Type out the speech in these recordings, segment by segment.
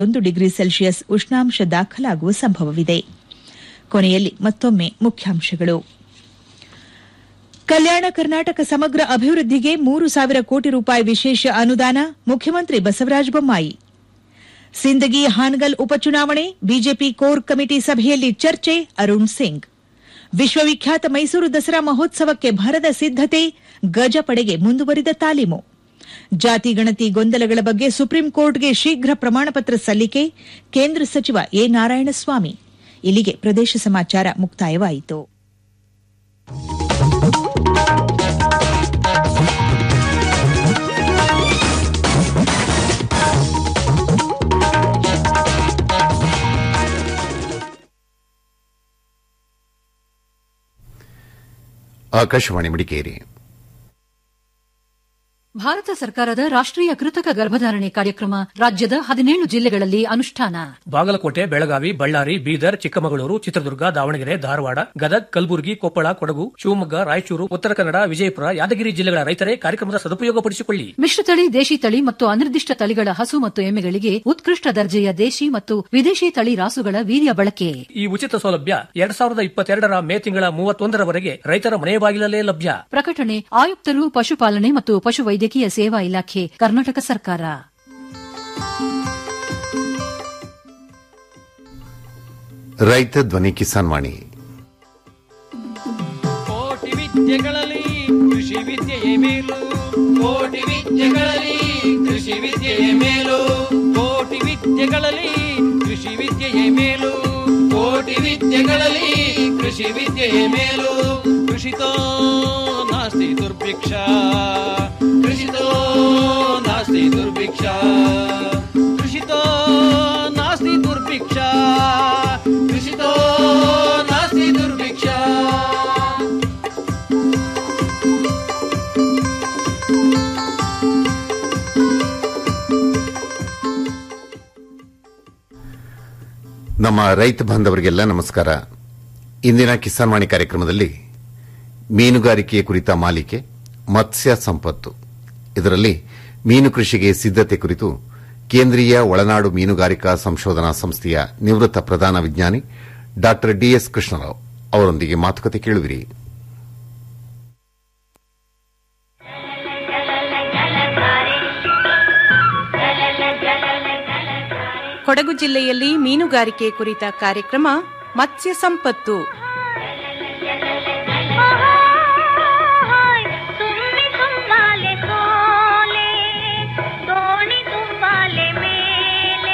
ಒಂದು degree Celsius ಉಷ್ಣಾಂಶ ದಾಖಲಾಗುವ ಸಂಭವವಿದೆ ಕೊನೆಯಲ್ಲಿ ಮತ್ತೊಮ್ಮೆ ಮುಖ್ಯಾಂಶಗಳು ಕಲ್ಯಾಣ ಕರ್ನಾಟಕ ಸಮಗ್ರ ಅಭಿವೃದ್ಧಿಗೆ ಮೂರು ಸಾವಿರ ಕೋಟಿ ರೂಪಾಯಿ ವಿಶೇಷ ಅನುದಾನ ಮುಖ್ಯಮಂತ್ರಿ ಬಸವರಾಜ ಬೊಮ್ಮಾಯಿ ಸಿಂದಗಿ ಹಾನಗಲ್ ಉಪಚುನಾವಣೆ ಬಿಜೆಪಿ ಕೋರ್ ಕಮಿಟಿ ಸಭೆಯಲ್ಲಿ ಚರ್ಚೆ ಅರುಣ್ ಸಿಂಗ್ ವಿಶ್ವವಿಖ್ಯಾತ ಮೈಸೂರು ದಸರಾ ಮಹೋತ್ಸವಕ್ಕೆ ಭರದ ಸಿದ್ದತೆ ಗಜಪಡೆಗೆ ಮುಂದುವರಿದ ತಾಲೀಮು ಜಾತಿ ಗಣತಿ ಗೊಂದಲಗಳ ಬಗ್ಗೆ ಸುಪ್ರೀಂ ಕೋರ್ಟ್ಗೆ ಶೀಘ್ರ ಪ್ರಮಾಣಪತ್ರ ಸಲ್ಲಿಕೆ ಕೇಂದ್ರ ಸಚಿವ ಎ ನಾರಾಯಣಸ್ವಾಮಿ ಇಲ್ಲಿಗೆ ಪ್ರದೇಶ ಸಮಾಚಾರ ಮುಕ್ತಾಯವಾಯಿತು ಆಕಾಶವಾಣಿ ಮಡಿಕೇರಿ ಭಾರತ ಸರ್ಕಾರದ ರಾಷ್ಟ್ರೀಯ ಕೃತಕ ಗರ್ಭಧಾರಣೆ ಕಾರ್ಯಕ್ರಮ ರಾಜ್ಯದ ಹದಿನೇಳು ಜಿಲ್ಲೆಗಳಲ್ಲಿ ಅನುಷ್ಠಾನ ಬಾಗಲಕೋಟೆ ಬೆಳಗಾವಿ ಬಳ್ಳಾರಿ ಬೀದರ್ ಚಿಕ್ಕಮಗಳೂರು ಚಿತ್ರದುರ್ಗ ದಾವಣಗೆರೆ ಧಾರವಾಡ ಗದಗ್ ಕಲಬುರಗಿ ಕೊಪ್ಪಳ ಕೊಡಗು ಶಿವಮೊಗ್ಗ ರಾಯಚೂರು ಉತ್ತರ ಕನ್ನಡ ವಿಜಯಪುರ ಯಾದಗಿರಿ ಜಿಲ್ಲೆಗಳ ರೈತರೇ ಕಾರ್ಯಕ್ರಮದ ಸದುಪಯೋಗಪಡಿಸಿಕೊಳ್ಳಿ ಮಿಶ್ರತಳಿ ದೇಶಿ ತಳಿ ಮತ್ತು ಅನಿರ್ದಿಷ್ಟ ತಳಿಗಳ ಹಸು ಮತ್ತು ಎಮ್ಮೆಗಳಿಗೆ ಉತ್ಕೃಷ್ಟ ದರ್ಜೆಯ ದೇಶಿ ಮತ್ತು ವಿದೇಶಿ ತಳಿ ರಾಸುಗಳ ವೀರ್ಯ ಬಳಕೆ ಈ ಉಚಿತ ಸೌಲಭ್ಯ ಎರಡ್ ಸಾವಿರದ ಇಪ್ಪತ್ತೆರಡರ ಮೇ ತಿಂಗಳ ಮೂವತ್ತೊಂದರವರೆಗೆ ರೈತರ ಮನೆ ಬಾಗಿಲಲ್ಲೇ ಲಭ್ಯ ಪ್ರಕಟಣೆ ಆಯುಕ್ತರು ಪಶುಪಾಲನೆ ಮತ್ತು ಪಶುವೈದ್ಯಕೀಯ ಸೇವಾ ಇಲಾಖೆ ಕರ್ನಾಟಕ ಸರ್ಕಾರ ರೈತ ಧ್ವನಿ ಕಿಸಾನ್ ವಾಣಿ ಕೋಟಿ ವಿದ್ಯೆಗಳಲ್ಲಿ ಕೃಷಿ ವಿದ್ಯೆಯೇ ಮೇಲು ಕೋಟಿ ವಿದ್ಯೆಗಳಲ್ಲಿ ಕೃಷಿ ವಿದ್ಯೆಯೇ ಮೇಲು ಕೋಟಿ ವಿದ್ಯೆಗಳಲ್ಲಿ ಕೃಷಿ ವಿದ್ಯೆಯೇ ಮೇಲು ಕೋಟಿ ವಿದ್ಯೆಗಳಲ್ಲಿ ಕೃಷಿ ವಿದ್ಯೆಯೇ ಮೇಲು ಕೃಷಿತೋ ನಾಸ್ತಿ ದುರ್ಭಿಕ್ಷ ಕೃಷಿತೋ ನಾಸ್ತಿ ದುರ್ಭಿಕ್ಷ ಕೃಷಿತೋ ನಾಸ್ತಿ ದುರ್ಭಿಕ್ಷ ಕೃಷಿತೋ ನಾಸ್ತಿ ದುರ್ಭಿಕ್ಷ ನಮ್ಮ ರೈತ ಬಾಂಧವರಿಗೆಲ್ಲ ನಮಸ್ಕಾರ ಇಂದಿನ ಕಿಸಾನ್ ವಾಣಿ ಕಾರ್ಯಕ್ರಮದಲ್ಲಿ ಮೀನುಗಾರಿಕೆಯ ಕುರಿತ ಮಾಲಿಕೆ ಮತ್ಸ್ಯ ಸಂಪತ್ತು ಇದರಲ್ಲಿ ಮೀನು ಕೃಷಿಗೆ ಸಿದ್ದತೆ ಕುರಿತು ಕೇಂದ್ರೀಯ ಒಳನಾಡು ಮೀನುಗಾರಿಕಾ ಸಂಶೋಧನಾ ಸಂಸ್ಥೆಯ ನಿವೃತ್ತ ಪ್ರಧಾನ ವಿಜ್ಞಾನಿ ಡಾ ಡಿಎಸ್ ಕೃಷ್ಣರಾವ್ ಅವರೊಂದಿಗೆ ಮಾತುಕತೆ ಕೇಳುವಿರಿ ಕೊಡಗು ಜಿಲ್ಲೆಯಲ್ಲಿ ಮೀನುಗಾರಿಕೆ ಕುರಿತ ಕಾರ್ಯಕ್ರಮ ಮತ್ಸ್ಯ ಸಂಪತ್ತು तुम्ही तुम्हाले सोले दोणी तुम्हाले मेले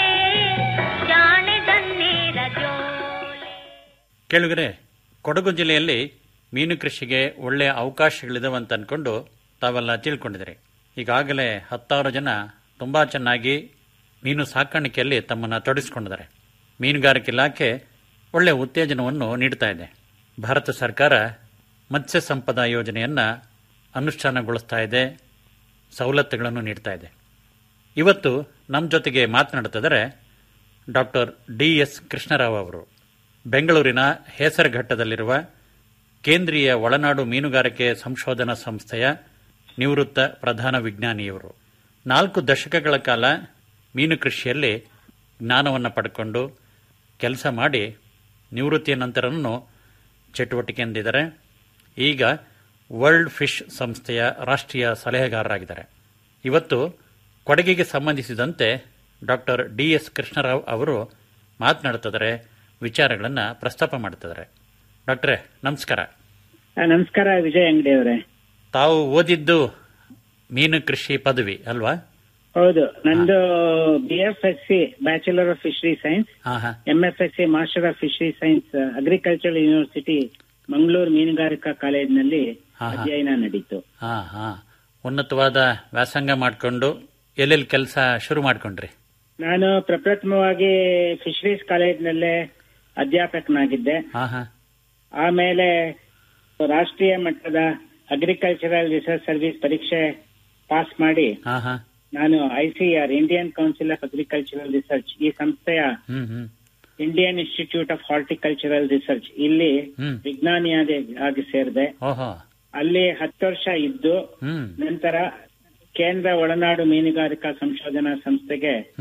ಜಾಣೆ ದಣ್ಣೀರ ಜೋಲೆ ಕೇಳುಗರೆ ಕೊಡಗು ಜಿಲ್ಲೆಯಲ್ಲಿ ಮೀನು ಕೃಷಿಗೆ ಒಳ್ಳೆಯ ಅವಕಾಶಗಳಿದಾವೆ ಅಂತ ಅನ್ಕೊಂಡು ತಾವೆಲ್ಲ ತಿಳ್ಕೊಂಡಿದ್ದೀರಿ ಈಗಾಗಲೇ ಹತ್ತಾರು ಜನ ತುಂಬಾ ಚೆನ್ನಾಗಿ ಮೀನು ಸಾಕಾಣಿಕೆಯಲ್ಲಿ ತಮ್ಮನ್ನು ತೊಡಗಿಸಿಕೊಂಡಿದ್ದಾರೆ ಮೀನುಗಾರಿಕೆ ಇಲಾಖೆ ಒಳ್ಳೆಯ ಉತ್ತೇಜನವನ್ನು ನೀಡ್ತಾ ಇದೆ ಭಾರತ ಸರ್ಕಾರ ಮತ್ಸ್ಯ ಸಂಪದ ಯೋಜನೆಯನ್ನು ಅನುಷ್ಠಾನಗೊಳಿಸ್ತಾ ಇದೆ ಸವಲತ್ತುಗಳನ್ನು ನೀಡ್ತಾ ಇದೆ ಇವತ್ತು ನಮ್ಮ ಜೊತೆಗೆ ಮಾತನಾಡ್ತಿದ್ದಾರೆ ಡಾಕ್ಟರ್ ಡಿ ಎಸ್ ಕೃಷ್ಣರಾವ್ ಅವರು ಬೆಂಗಳೂರಿನ ಹೇಸರಘಟ್ಟದಲ್ಲಿರುವ ಕೇಂದ್ರೀಯ ಒಳನಾಡು ಮೀನುಗಾರಿಕೆ ಸಂಶೋಧನಾ ಸಂಸ್ಥೆಯ ನಿವೃತ್ತ ಪ್ರಧಾನ ವಿಜ್ಞಾನಿಯವರು ನಾಲ್ಕು ದಶಕಗಳ ಕಾಲ ಮೀನು ಕೃಷಿಯಲ್ಲಿ ಜ್ಞಾನವನ್ನು ಪಡ್ಕೊಂಡು ಕೆಲಸ ಮಾಡಿ ನಿವೃತ್ತಿಯ ನಂತರನೂ ಚಟುವಟಿಕೆ ಎಂದಿದ್ದಾರೆ ಈಗ ವರ್ಲ್ಡ್ ಫಿಶ್ ಸಂಸ್ಥೆಯ ರಾಷ್ಟ್ರೀಯ ಸಲಹೆಗಾರರಾಗಿದ್ದಾರೆ ಇವತ್ತು ಕೊಡಗಿಗೆ ಸಂಬಂಧಿಸಿದಂತೆ ಡಾಕ್ಟರ್ ಡಿ ಎಸ್ ಕೃಷ್ಣರಾವ್ ಅವರು ಮಾತನಾಡ್ತಿದ್ದಾರೆ ವಿಚಾರಗಳನ್ನು ಪ್ರಸ್ತಾಪ ಮಾಡ್ತಿದ್ದಾರೆ ಡಾಕ್ಟ್ರೇ ನಮಸ್ಕಾರ ಆ, ನಮಸ್ಕಾರ ವಿಜಯ್ ಅಂಗಡಿ ಅವರೇ ತಾವು ಓದಿದ್ದು ಮೀನು ಕೃಷಿ ಪದವಿ ಅಲ್ವಾ ಹೌದು ನಂದು B F S C bachelor of fishery science ಹಾ ಹಾ M F S C master of fishery science agricultural university Mangaluru ಮೀನುಗಾರಿಕಾ ಕಾಲೇಜಿನಲ್ಲಿ ಹಾ, ಹಾ. ಅಧ್ಯಯನ ನಡೀತು ಹಾ ಹಾ ಉನ್ನತವಾದ ವ್ಯಾಸಂಗ ಮಾಡಿಕೊಂಡು ಎಲ್ಲೆಲ್ಲಿ ಕೆಲಸ ಶುರು ಮಾಡ್ಕೊಂಡ್ರಿ ನಾನು ಪ್ರಪ್ರಥಮವಾಗಿ ಫಿಶರೀಸ್ ಕಾಲೇಜಿನಲ್ಲೇ ಅಧ್ಯಾಪಕನಾಗಿದ್ದೆ ಹಾ ಹಾ ಆಮೇಲೆ ರಾಷ್ಟ್ರೀಯ ಮಟ್ಟದ ಅಗ್ರಿಕಲ್ಚರಲ್ ರಿಸರ್ಚ್ ಸರ್ವಿಸ್ ಪರೀಕ್ಷೆ ಪಾಸ್ ಮಾಡಿ ಹಾ ಹಾ ನಾನು ICAR Indian council of agricultural research ಈ ಸಂಸ್ಥೆಯ ಹ್ಮ್ ಹ್ಮ್ Indian institute of horticultural research ಇಲ್ಲಿ ಹ್ಮ್ ವಿಜ್ಞಾನಿಯಾಗಿ ಆಗಿ ಸೇರಿದೆ ಓಹೋ ಅಲ್ಲಿ ಹತ್ತು ವರ್ಷ ಇದ್ದು ಹ್ಮ್ ನಂತರ ಕೇಂದ್ರ ಒಳನಾಡು ಮೀನುಗಾರಿಕಾ ಸಂಶೋಧನಾ ಸಂಸ್ಥೆಗೆ ಹ್ಮ್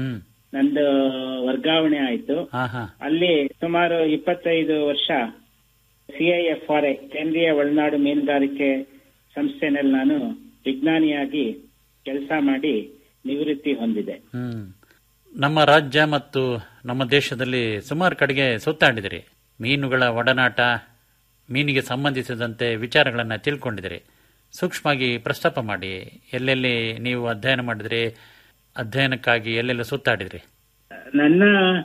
ನಂದು ವರ್ಗಾವಣೆ ಆಯ್ತು ಹಾ ಹಾ ಅಲ್ಲಿ ಸುಮಾರು ಇಪ್ಪತ್ತೈದು ವರ್ಷ ಸಿಐಎಫ್ಆರ್ಎ ಕೇಂದ್ರೀಯ ಒಳನಾಡು ಮೀನುಗಾರಿಕೆ ಸಂಸ್ಥೆನಲ್ಲಿ ನಾನು ವಿಜ್ಞಾನಿಯಾಗಿ ಕೆಲಸ ಮಾಡಿ ನಿವೃತ್ತಿ ಹೊಂದಿದೆ ಹ್ಮ್ ನಮ್ಮ ರಾಜ್ಯ ಮತ್ತು ನಮ್ಮ ದೇಶದಲ್ಲಿ ಸುಮಾರು ಕಡೆಗೆ ಸುತ್ತಾಡಿದಿರಿ ಮೀನುಗಳ ಒಡನಾಟ ಮೀನಿಗೆ ಸಂಬಂಧಿಸಿದಂತೆ ವಿಚಾರಗಳನ್ನು ತಿಳ್ಕೊಂಡಿದಿರಿ ಸೂಕ್ಷ್ಮವಾಗಿ ಪ್ರಸ್ತಾಪ ಮಾಡಿ ಎಲ್ಲೆಲ್ಲಿ ನೀವು ಅಧ್ಯಯನ ಮಾಡಿದ್ರಿ ಅಧ್ಯಯನಕ್ಕಾಗಿ ಎಲ್ಲೆಲ್ಲ ಸುತ್ತಾಡಿದ್ರಿ ನನ್ನ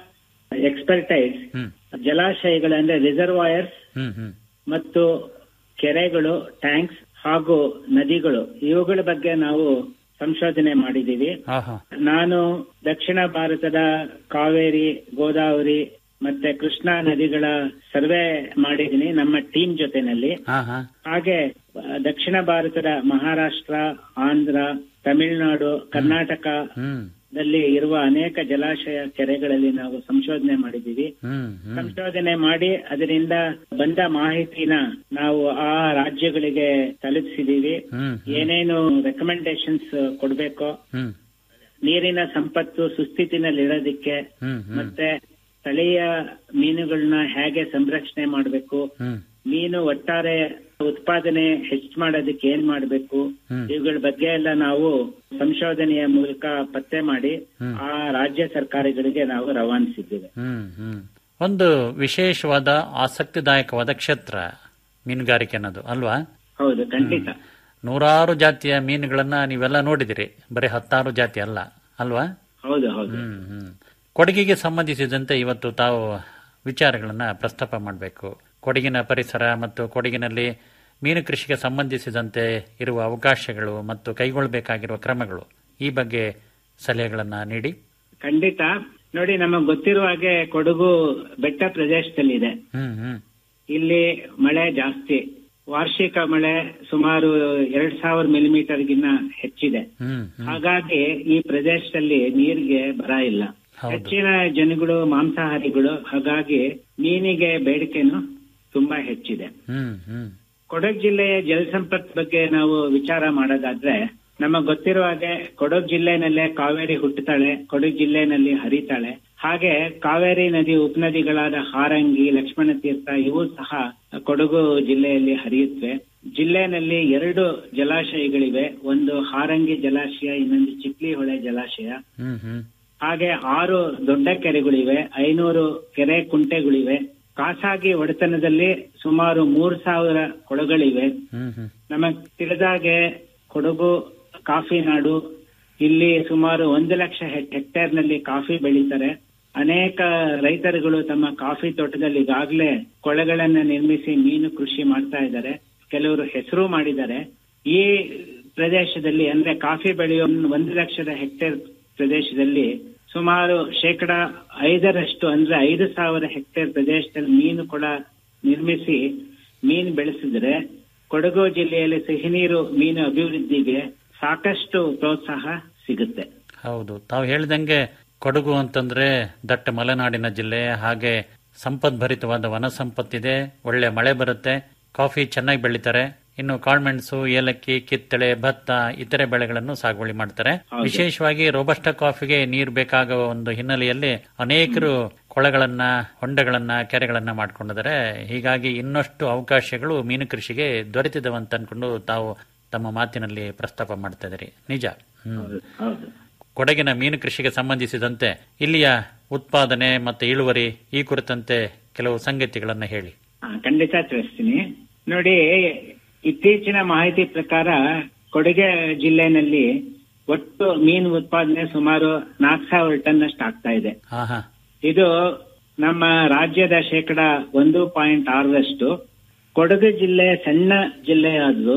ಎಕ್ಸ್ಪರ್ಟೈಸ್ ಹ್ಮ್ ಜಲಾಶಯಗಳ ಅಂದ್ರೆ ರಿಸರ್ವಾಯರ್ಸ್ ಹ್ಮ್ ಹ್ಮ್ ಮತ್ತು ಕೆರೆಗಳು ಟ್ಯಾಂಕ್ಸ್ ಹಾಗೂ ನದಿಗಳು ಇವುಗಳ ಬಗ್ಗೆ ನಾವು ಸಂಶೋಧನೆ ಮಾಡಿದ್ದೀವಿ ಹಾ ಹಾ ನಾನು ದಕ್ಷಿಣ ಭಾರತದ ಕಾವೇರಿ ಗೋದಾವರಿ ಮತ್ತೆ ಕೃಷ್ಣಾ ನದಿಗಳ ಸರ್ವೆ ಮಾಡಿದ್ದೀನಿ ನಮ್ಮ ಟೀಮ್ ಜೊತೆನಲ್ಲಿ ಹಾ ಹಾ ಹಾಗೆ ಆ, ದಕ್ಷಿಣ ಭಾರತದ ಮಹಾರಾಷ್ಟ್ರ ಆಂಧ್ರ ತಮಿಳುನಾಡು ಕರ್ನಾಟಕ ಹ್ಮ್ ದಲ್ಲಿ ಇರುವ ಅನೇಕ ಜಲಾಶಯ ಕೆರೆಗಳಲ್ಲಿ ನಾವು ಸಂಶೋಧನೆ ಮಾಡಿದ್ದೀವಿ ಹ್ಮ್ ಹ್ಮ್ ಸಂಶೋಧನೆ ಮಾಡಿ ಅದರಿಂದ ಬಂದ ಮಾಹಿತಿನ ನಾವು ಆ ರಾಜ್ಯಗಳಿಗೆ ತಲುಪಿಸಿದೀವಿ ಹ್ಮ್ ಏನೇನು ರೆಕಮೆಂಡೇಶನ್ಸ್ ಕೊಡ್ಬೇಕೋ ಹ್ಮ್ ನೀರಿನ ಸಂಪತ್ತು ಸುಸ್ಥಿತಿನಲ್ಲಿ ಇಡೋದಿಕ್ಕೆ ಹ್ಮ್ ಹ್ಮ್ ಮತ್ತೆ ಸ್ಥಳೀಯ ಮೀನುಗಳನ್ನ ಹೇಗೆ ಸಂರಕ್ಷಣೆ ಮಾಡಬೇಕು ಹ್ಮ್ ಮೀನು ಒಟ್ಟಾರೆ ಉತ್ಪಾದನೆ ಹೆಚ್ಚು ಮಾಡೋದಕ್ಕೆ ಏನ್ ಮಾಡಬೇಕು ಹ್ಮ್. ಇವುಗಳ ಬಗ್ಗೆ ಎಲ್ಲ ನಾವು ಸಂಶೋಧನೆಯ ಮೂಲಕ ಪತ್ತೆ ಮಾಡಿ ಹ್ಮ್. ಆ ರಾಜ್ಯ ಸರ್ಕಾರಗಳಿಗೆ ನಾವು ರವಾನಿಸಿದ್ದೇವೆ ಹ್ಮ್ ಹ್ಮ್ ಒಂದು ವಿಶೇಷವಾದ ಆಸಕ್ತಿದಾಯಕವಾದ ಕ್ಷೇತ್ರ ಮೀನುಗಾರಿಕೆ ಅನ್ನೋದು ಅಲ್ವಾ ಹೌದು ಖಂಡಿತ ನೂರಾರು ಜಾತಿಯ ಮೀನುಗಳನ್ನ ನೀವೆಲ್ಲ ನೋಡಿದಿರಿ ಬರೀ ಹತ್ತಾರು ಜಾತಿ ಅಲ್ಲ ಅಲ್ವಾ ಹೌದು ಹೌದು ಹ್ಮ್ ಹ್ಮ್ ಕೊಡಗಿಗೆ ಸಂಬಂಧಿಸಿದಂತೆ ಇವತ್ತು ತಾವು ವಿಚಾರಗಳನ್ನ ಪ್ರಸ್ತಾಪ ಮಾಡಬೇಕು ಕೊಡಗಿನ ಪರಿಸರ ಮತ್ತು ಕೊಡಗಿನಲ್ಲಿ ಮೀನು ಕೃಷಿಗೆ ಸಂಬಂಧಿಸಿದಂತೆ ಇರುವ ಅವಕಾಶಗಳು ಮತ್ತು ಕೈಗೊಳ್ಳಬೇಕಾಗಿರುವ ಕ್ರಮಗಳು ಈ ಬಗ್ಗೆ ಸಲಹೆಗಳನ್ನ ನೀಡಿ ಖಂಡಿತ ನೋಡಿ ನಮಗೆ ಗೊತ್ತಿರುವ ಹಾಗೆ ಕೊಡಗು ಬೆಟ್ಟ ಪ್ರದೇಶದಲ್ಲಿದೆ ಹ್ಮ್ ಹ್ಮ್ ಇಲ್ಲಿ ಮಳೆ ಜಾಸ್ತಿ ವಾರ್ಷಿಕ ಮಳೆ ಸುಮಾರು ಎರಡ್ ಸಾವಿರ ಮಿಲಿಮೀಟರ್ಗಿನ್ನ ಹೆಚ್ಚಿದೆ ಹ್ಮ್ ಹ್ಮ್ ಹಾಗಾಗಿ ಈ ಪ್ರದೇಶದಲ್ಲಿ ನೀರಿಗೆ ಬರ ಇಲ್ಲ ಹೌದು. ಹೆಚ್ಚಿನ ಜನಗಳು ಮಾಂಸಾಹಾರಿಗಳು ಹಾಗಾಗಿ ಮೀನಿಗೆ ಬೇಡಿಕೆನು ತುಂಬಾ ಹೆಚ್ಚಿದೆ ಹ್ಮ್ ಹ್ಮ್ ಕೊಡಗು ಜಿಲ್ಲೆಯ ಜಲಸಂಪತ್ ಬಗ್ಗೆ ನಾವು ವಿಚಾರ ಮಾಡೋದಾದ್ರೆ ನಮಗೆ ಗೊತ್ತಿರುವ ಹಾಗೆ ಕೊಡಗು ಜಿಲ್ಲೆನಲ್ಲೇ ಕಾವೇರಿ ಹುಟ್ಟುತ್ತಾಳೆ ಕೊಡಗು ಜಿಲ್ಲೆನಲ್ಲಿ ಹರಿತಾಳೆ ಹಾಗೆ ಕಾವೇರಿ ನದಿ ಉಪನದಿಗಳಾದ ಹಾರಂಗಿ ಲಕ್ಷ್ಮಣ ತೀರ್ಥ ಇವು ಸಹ ಕೊಡಗು ಜಿಲ್ಲೆಯಲ್ಲಿ ಹರಿಯುತ್ತವೆ ಜಿಲ್ಲೆನಲ್ಲಿ ಎರಡು ಜಲಾಶಯಗಳಿವೆ ಒಂದು ಹಾರಂಗಿ ಜಲಾಶಯ ಇನ್ನೊಂದು ಚಿಕ್ಲಿ ಹೊಳೆ ಜಲಾಶಯ ಹ್ಮ್ ಹ್ಮ್ ಹಾಗೆ ಆರು ದೊಡ್ಡ ಕೆರೆಗಳಿವೆ ಐನೂರು ಕೆರೆ ಕುಂಟೆಗಳಿವೆ ಖಾಸಗಿ ಒಡೆತನದಲ್ಲಿ ಸುಮಾರು ಮೂರ್ ಸಾವಿರ ಕೊಳಗಳಿವೆ ಹ್ಮ್ ಹ್ಮ್ ನಮಗ್ ತಿಳಿದಾಗೆ ಕೊಡಗು ಕಾಫಿ ನಾಡು ಇಲ್ಲಿ ಸುಮಾರು ಒಂದು ಲಕ್ಷ ಹೆಕ್- ಹೆಕ್ಟೇರ್ನಲ್ಲಿ ಕಾಫಿ ಬೆಳೀತಾರೆ ಅನೇಕ ರೈತರುಗಳು ತಮ್ಮ ಕಾಫಿ ತೋಟದಲ್ಲಿ ಈಗಾಗಲೇ ಕೊಳೆಗಳನ್ನ ನಿರ್ಮಿಸಿ ಮೀನು ಕೃಷಿ ಮಾಡ್ತಾ ಇದ್ದಾರೆ ಕೆಲವರು ಹೆಸರು ಮಾಡಿದ್ದಾರೆ ಈ ಪ್ರದೇಶದಲ್ಲಿ ಅಂದ್ರೆ ಕಾಫಿ ಬೆಳೆಯುವ ಒಂದು ಲಕ್ಷದ ಹೆಕ್ಟೇರ್ ಪ್ರದೇಶದಲ್ಲಿ ಸುಮಾರು ಶೇಕಡ ಐದರಷ್ಟು ಅಂದ್ರೆ ಐದು ಸಾವಿರ ಹೆಕ್ಟೇರ್ ಪ್ರದೇಶದಲ್ಲಿ ಮೀನು ಕೊಳ ನಿರ್ಮಿಸಿ ಮೀನು ಬೆಳೆಸಿದ್ರೆ ಕೊಡಗು ಜಿಲ್ಲೆಯಲ್ಲಿ ಸಿಹಿನೀರು ಮೀನು ಅಭಿವೃದ್ಧಿಗೆ ಸಾಕಷ್ಟು ಪ್ರೋತ್ಸಾಹ ಸಿಗುತ್ತೆ ಹೌದು ತಾವು ಹೇಳಿದಂಗೆ ಕೊಡಗು ಅಂತಂದ್ರೆ ದಟ್ಟ ಮಲೆನಾಡಿನ ಜಿಲ್ಲೆ ಹಾಗೆ ಸಂಪದ್ಭರಿತವಾದ ವನ ಸಂಪತ್ತಿದೆ ಒಳ್ಳೆ ಮಳೆ ಬರುತ್ತೆ ಕಾಫಿ ಚೆನ್ನಾಗಿ ಬೆಳೀತಾರೆ ಇನ್ನು ಕಾಳ್ಮೆಣಸು ಏಲಕ್ಕಿ ಕಿತ್ತಳೆ ಭತ್ತ ಇತರೆ ಬೆಳೆಗಳನ್ನು ಸಾಗುವಳಿ ಮಾಡ್ತಾರೆ ಹೌದು. ವಿಶೇಷವಾಗಿ ರೋಬಸ್ಟ ಕಾಫಿಗೆ ನೀರು ಬೇಕಾಗುವ ಒಂದು ಹಿನ್ನೆಲೆಯಲ್ಲಿ ಅನೇಕರು ಕೊಳಗಳನ್ನ ಹೊಂಡಗಳನ್ನ ಕೆರೆಗಳನ್ನ ಮಾಡ್ಕೊಂಡಿದ್ದಾರೆ ಹೀಗಾಗಿ ಇನ್ನಷ್ಟು ಅವಕಾಶಗಳು ಮೀನು ಕೃಷಿಗೆ ದೊರೆತಿದವೆ ಅಂತ ಅನ್ಕೊಂಡು ತಾವು ತಮ್ಮ ಮಾತಿನಲ್ಲಿ ಪ್ರಸ್ತಾಪ ಮಾಡ್ತಾ ಇದ್ದೀರಿ ನಿಜ ಹ್ಮ್ ಹೌದು ಕೊಡಗಿನ ಮೀನು ಕೃಷಿಗೆ ಸಂಬಂಧಿಸಿದಂತೆ ಇಲ್ಲಿಯ ಉತ್ಪಾದನೆ ಮತ್ತು ಇಳುವರಿ ಈ ಕುರಿತಂತೆ ಕೆಲವು ಸಂಗತಿಗಳನ್ನು ಹೇಳಿ ಹಾ, ಖಂಡಿತ ತಿಳಿಸ್ತೀನಿ ನೋಡಿ ಇತ್ತೀಚಿನ ಮಾಹಿತಿ ಪ್ರಕಾರ ಕೊಡಗೆ ಜಿಲ್ಲೆನಲ್ಲಿ ಒಟ್ಟು ಮೀನು ಉತ್ಪಾದನೆ ಸುಮಾರು ನಾಲ್ಕು ಸಾವಿರ ಟನ್ ಅಷ್ಟು ಆಗ್ತಾ ಇದೆ ಹಾ ಹಾ ಇದು ನಮ್ಮ ರಾಜ್ಯದ ಶೇಕಡ ಒಂದು ಪಾಯಿಂಟ್ ಆರರಷ್ಟು ಕೊಡಗು ಜಿಲ್ಲೆ ಸಣ್ಣ ಜಿಲ್ಲೆಯಾದ್ರೂ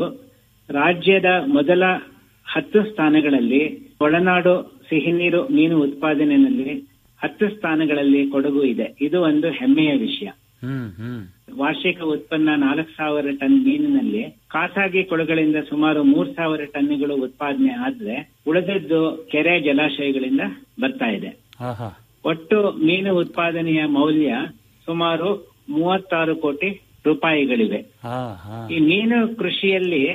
ರಾಜ್ಯದ ಮೊದಲ ಹತ್ತು ಸ್ಥಾನಗಳಲ್ಲಿ ಒಳನಾಡು ಸಿಹಿನೀರು ಮೀನು ಉತ್ಪಾದನೆಯಲ್ಲಿ ಹತ್ತು ಸ್ಥಾನಗಳಲ್ಲಿ ಕೊಡಗು ಇದೆ ಇದು ಒಂದು ಹೆಮ್ಮೆಯ ವಿಷಯ ಹ್ಮ್ ಹ್ಮ್ ವಾರ್ಷಿಕ ಉತ್ಪನ್ನ ನಾಲ್ಕು ಸಾವಿರ ಟನ್ ಮೀನಿನಲ್ಲಿ ಖಾಸಗಿ ಕೊಳಗಳಿಂದ ಸುಮಾರು ಮೂರ್ ಸಾವಿರ ಟನ್ನುಗಳು ಉತ್ಪಾದನೆ ಆದ್ರೆ ಉಳಿದದ್ದು ಕೆರೆ ಜಲಾಶಯಗಳಿಂದ ಬರ್ತಾ ಇದೆ ಹಾ ಹಾ ಒಟ್ಟು ಮೀನು ಉತ್ಪಾದನೆಯ ಮೌಲ್ಯ ಸುಮಾರು ಮೂವತ್ತಾರು ಕೋಟಿ ರೂಪಾಯಿಗಳಿವೆ ಹಾ ಹಾ ಈ ಮೀನು ಕೃಷಿಯಲ್ಲಿ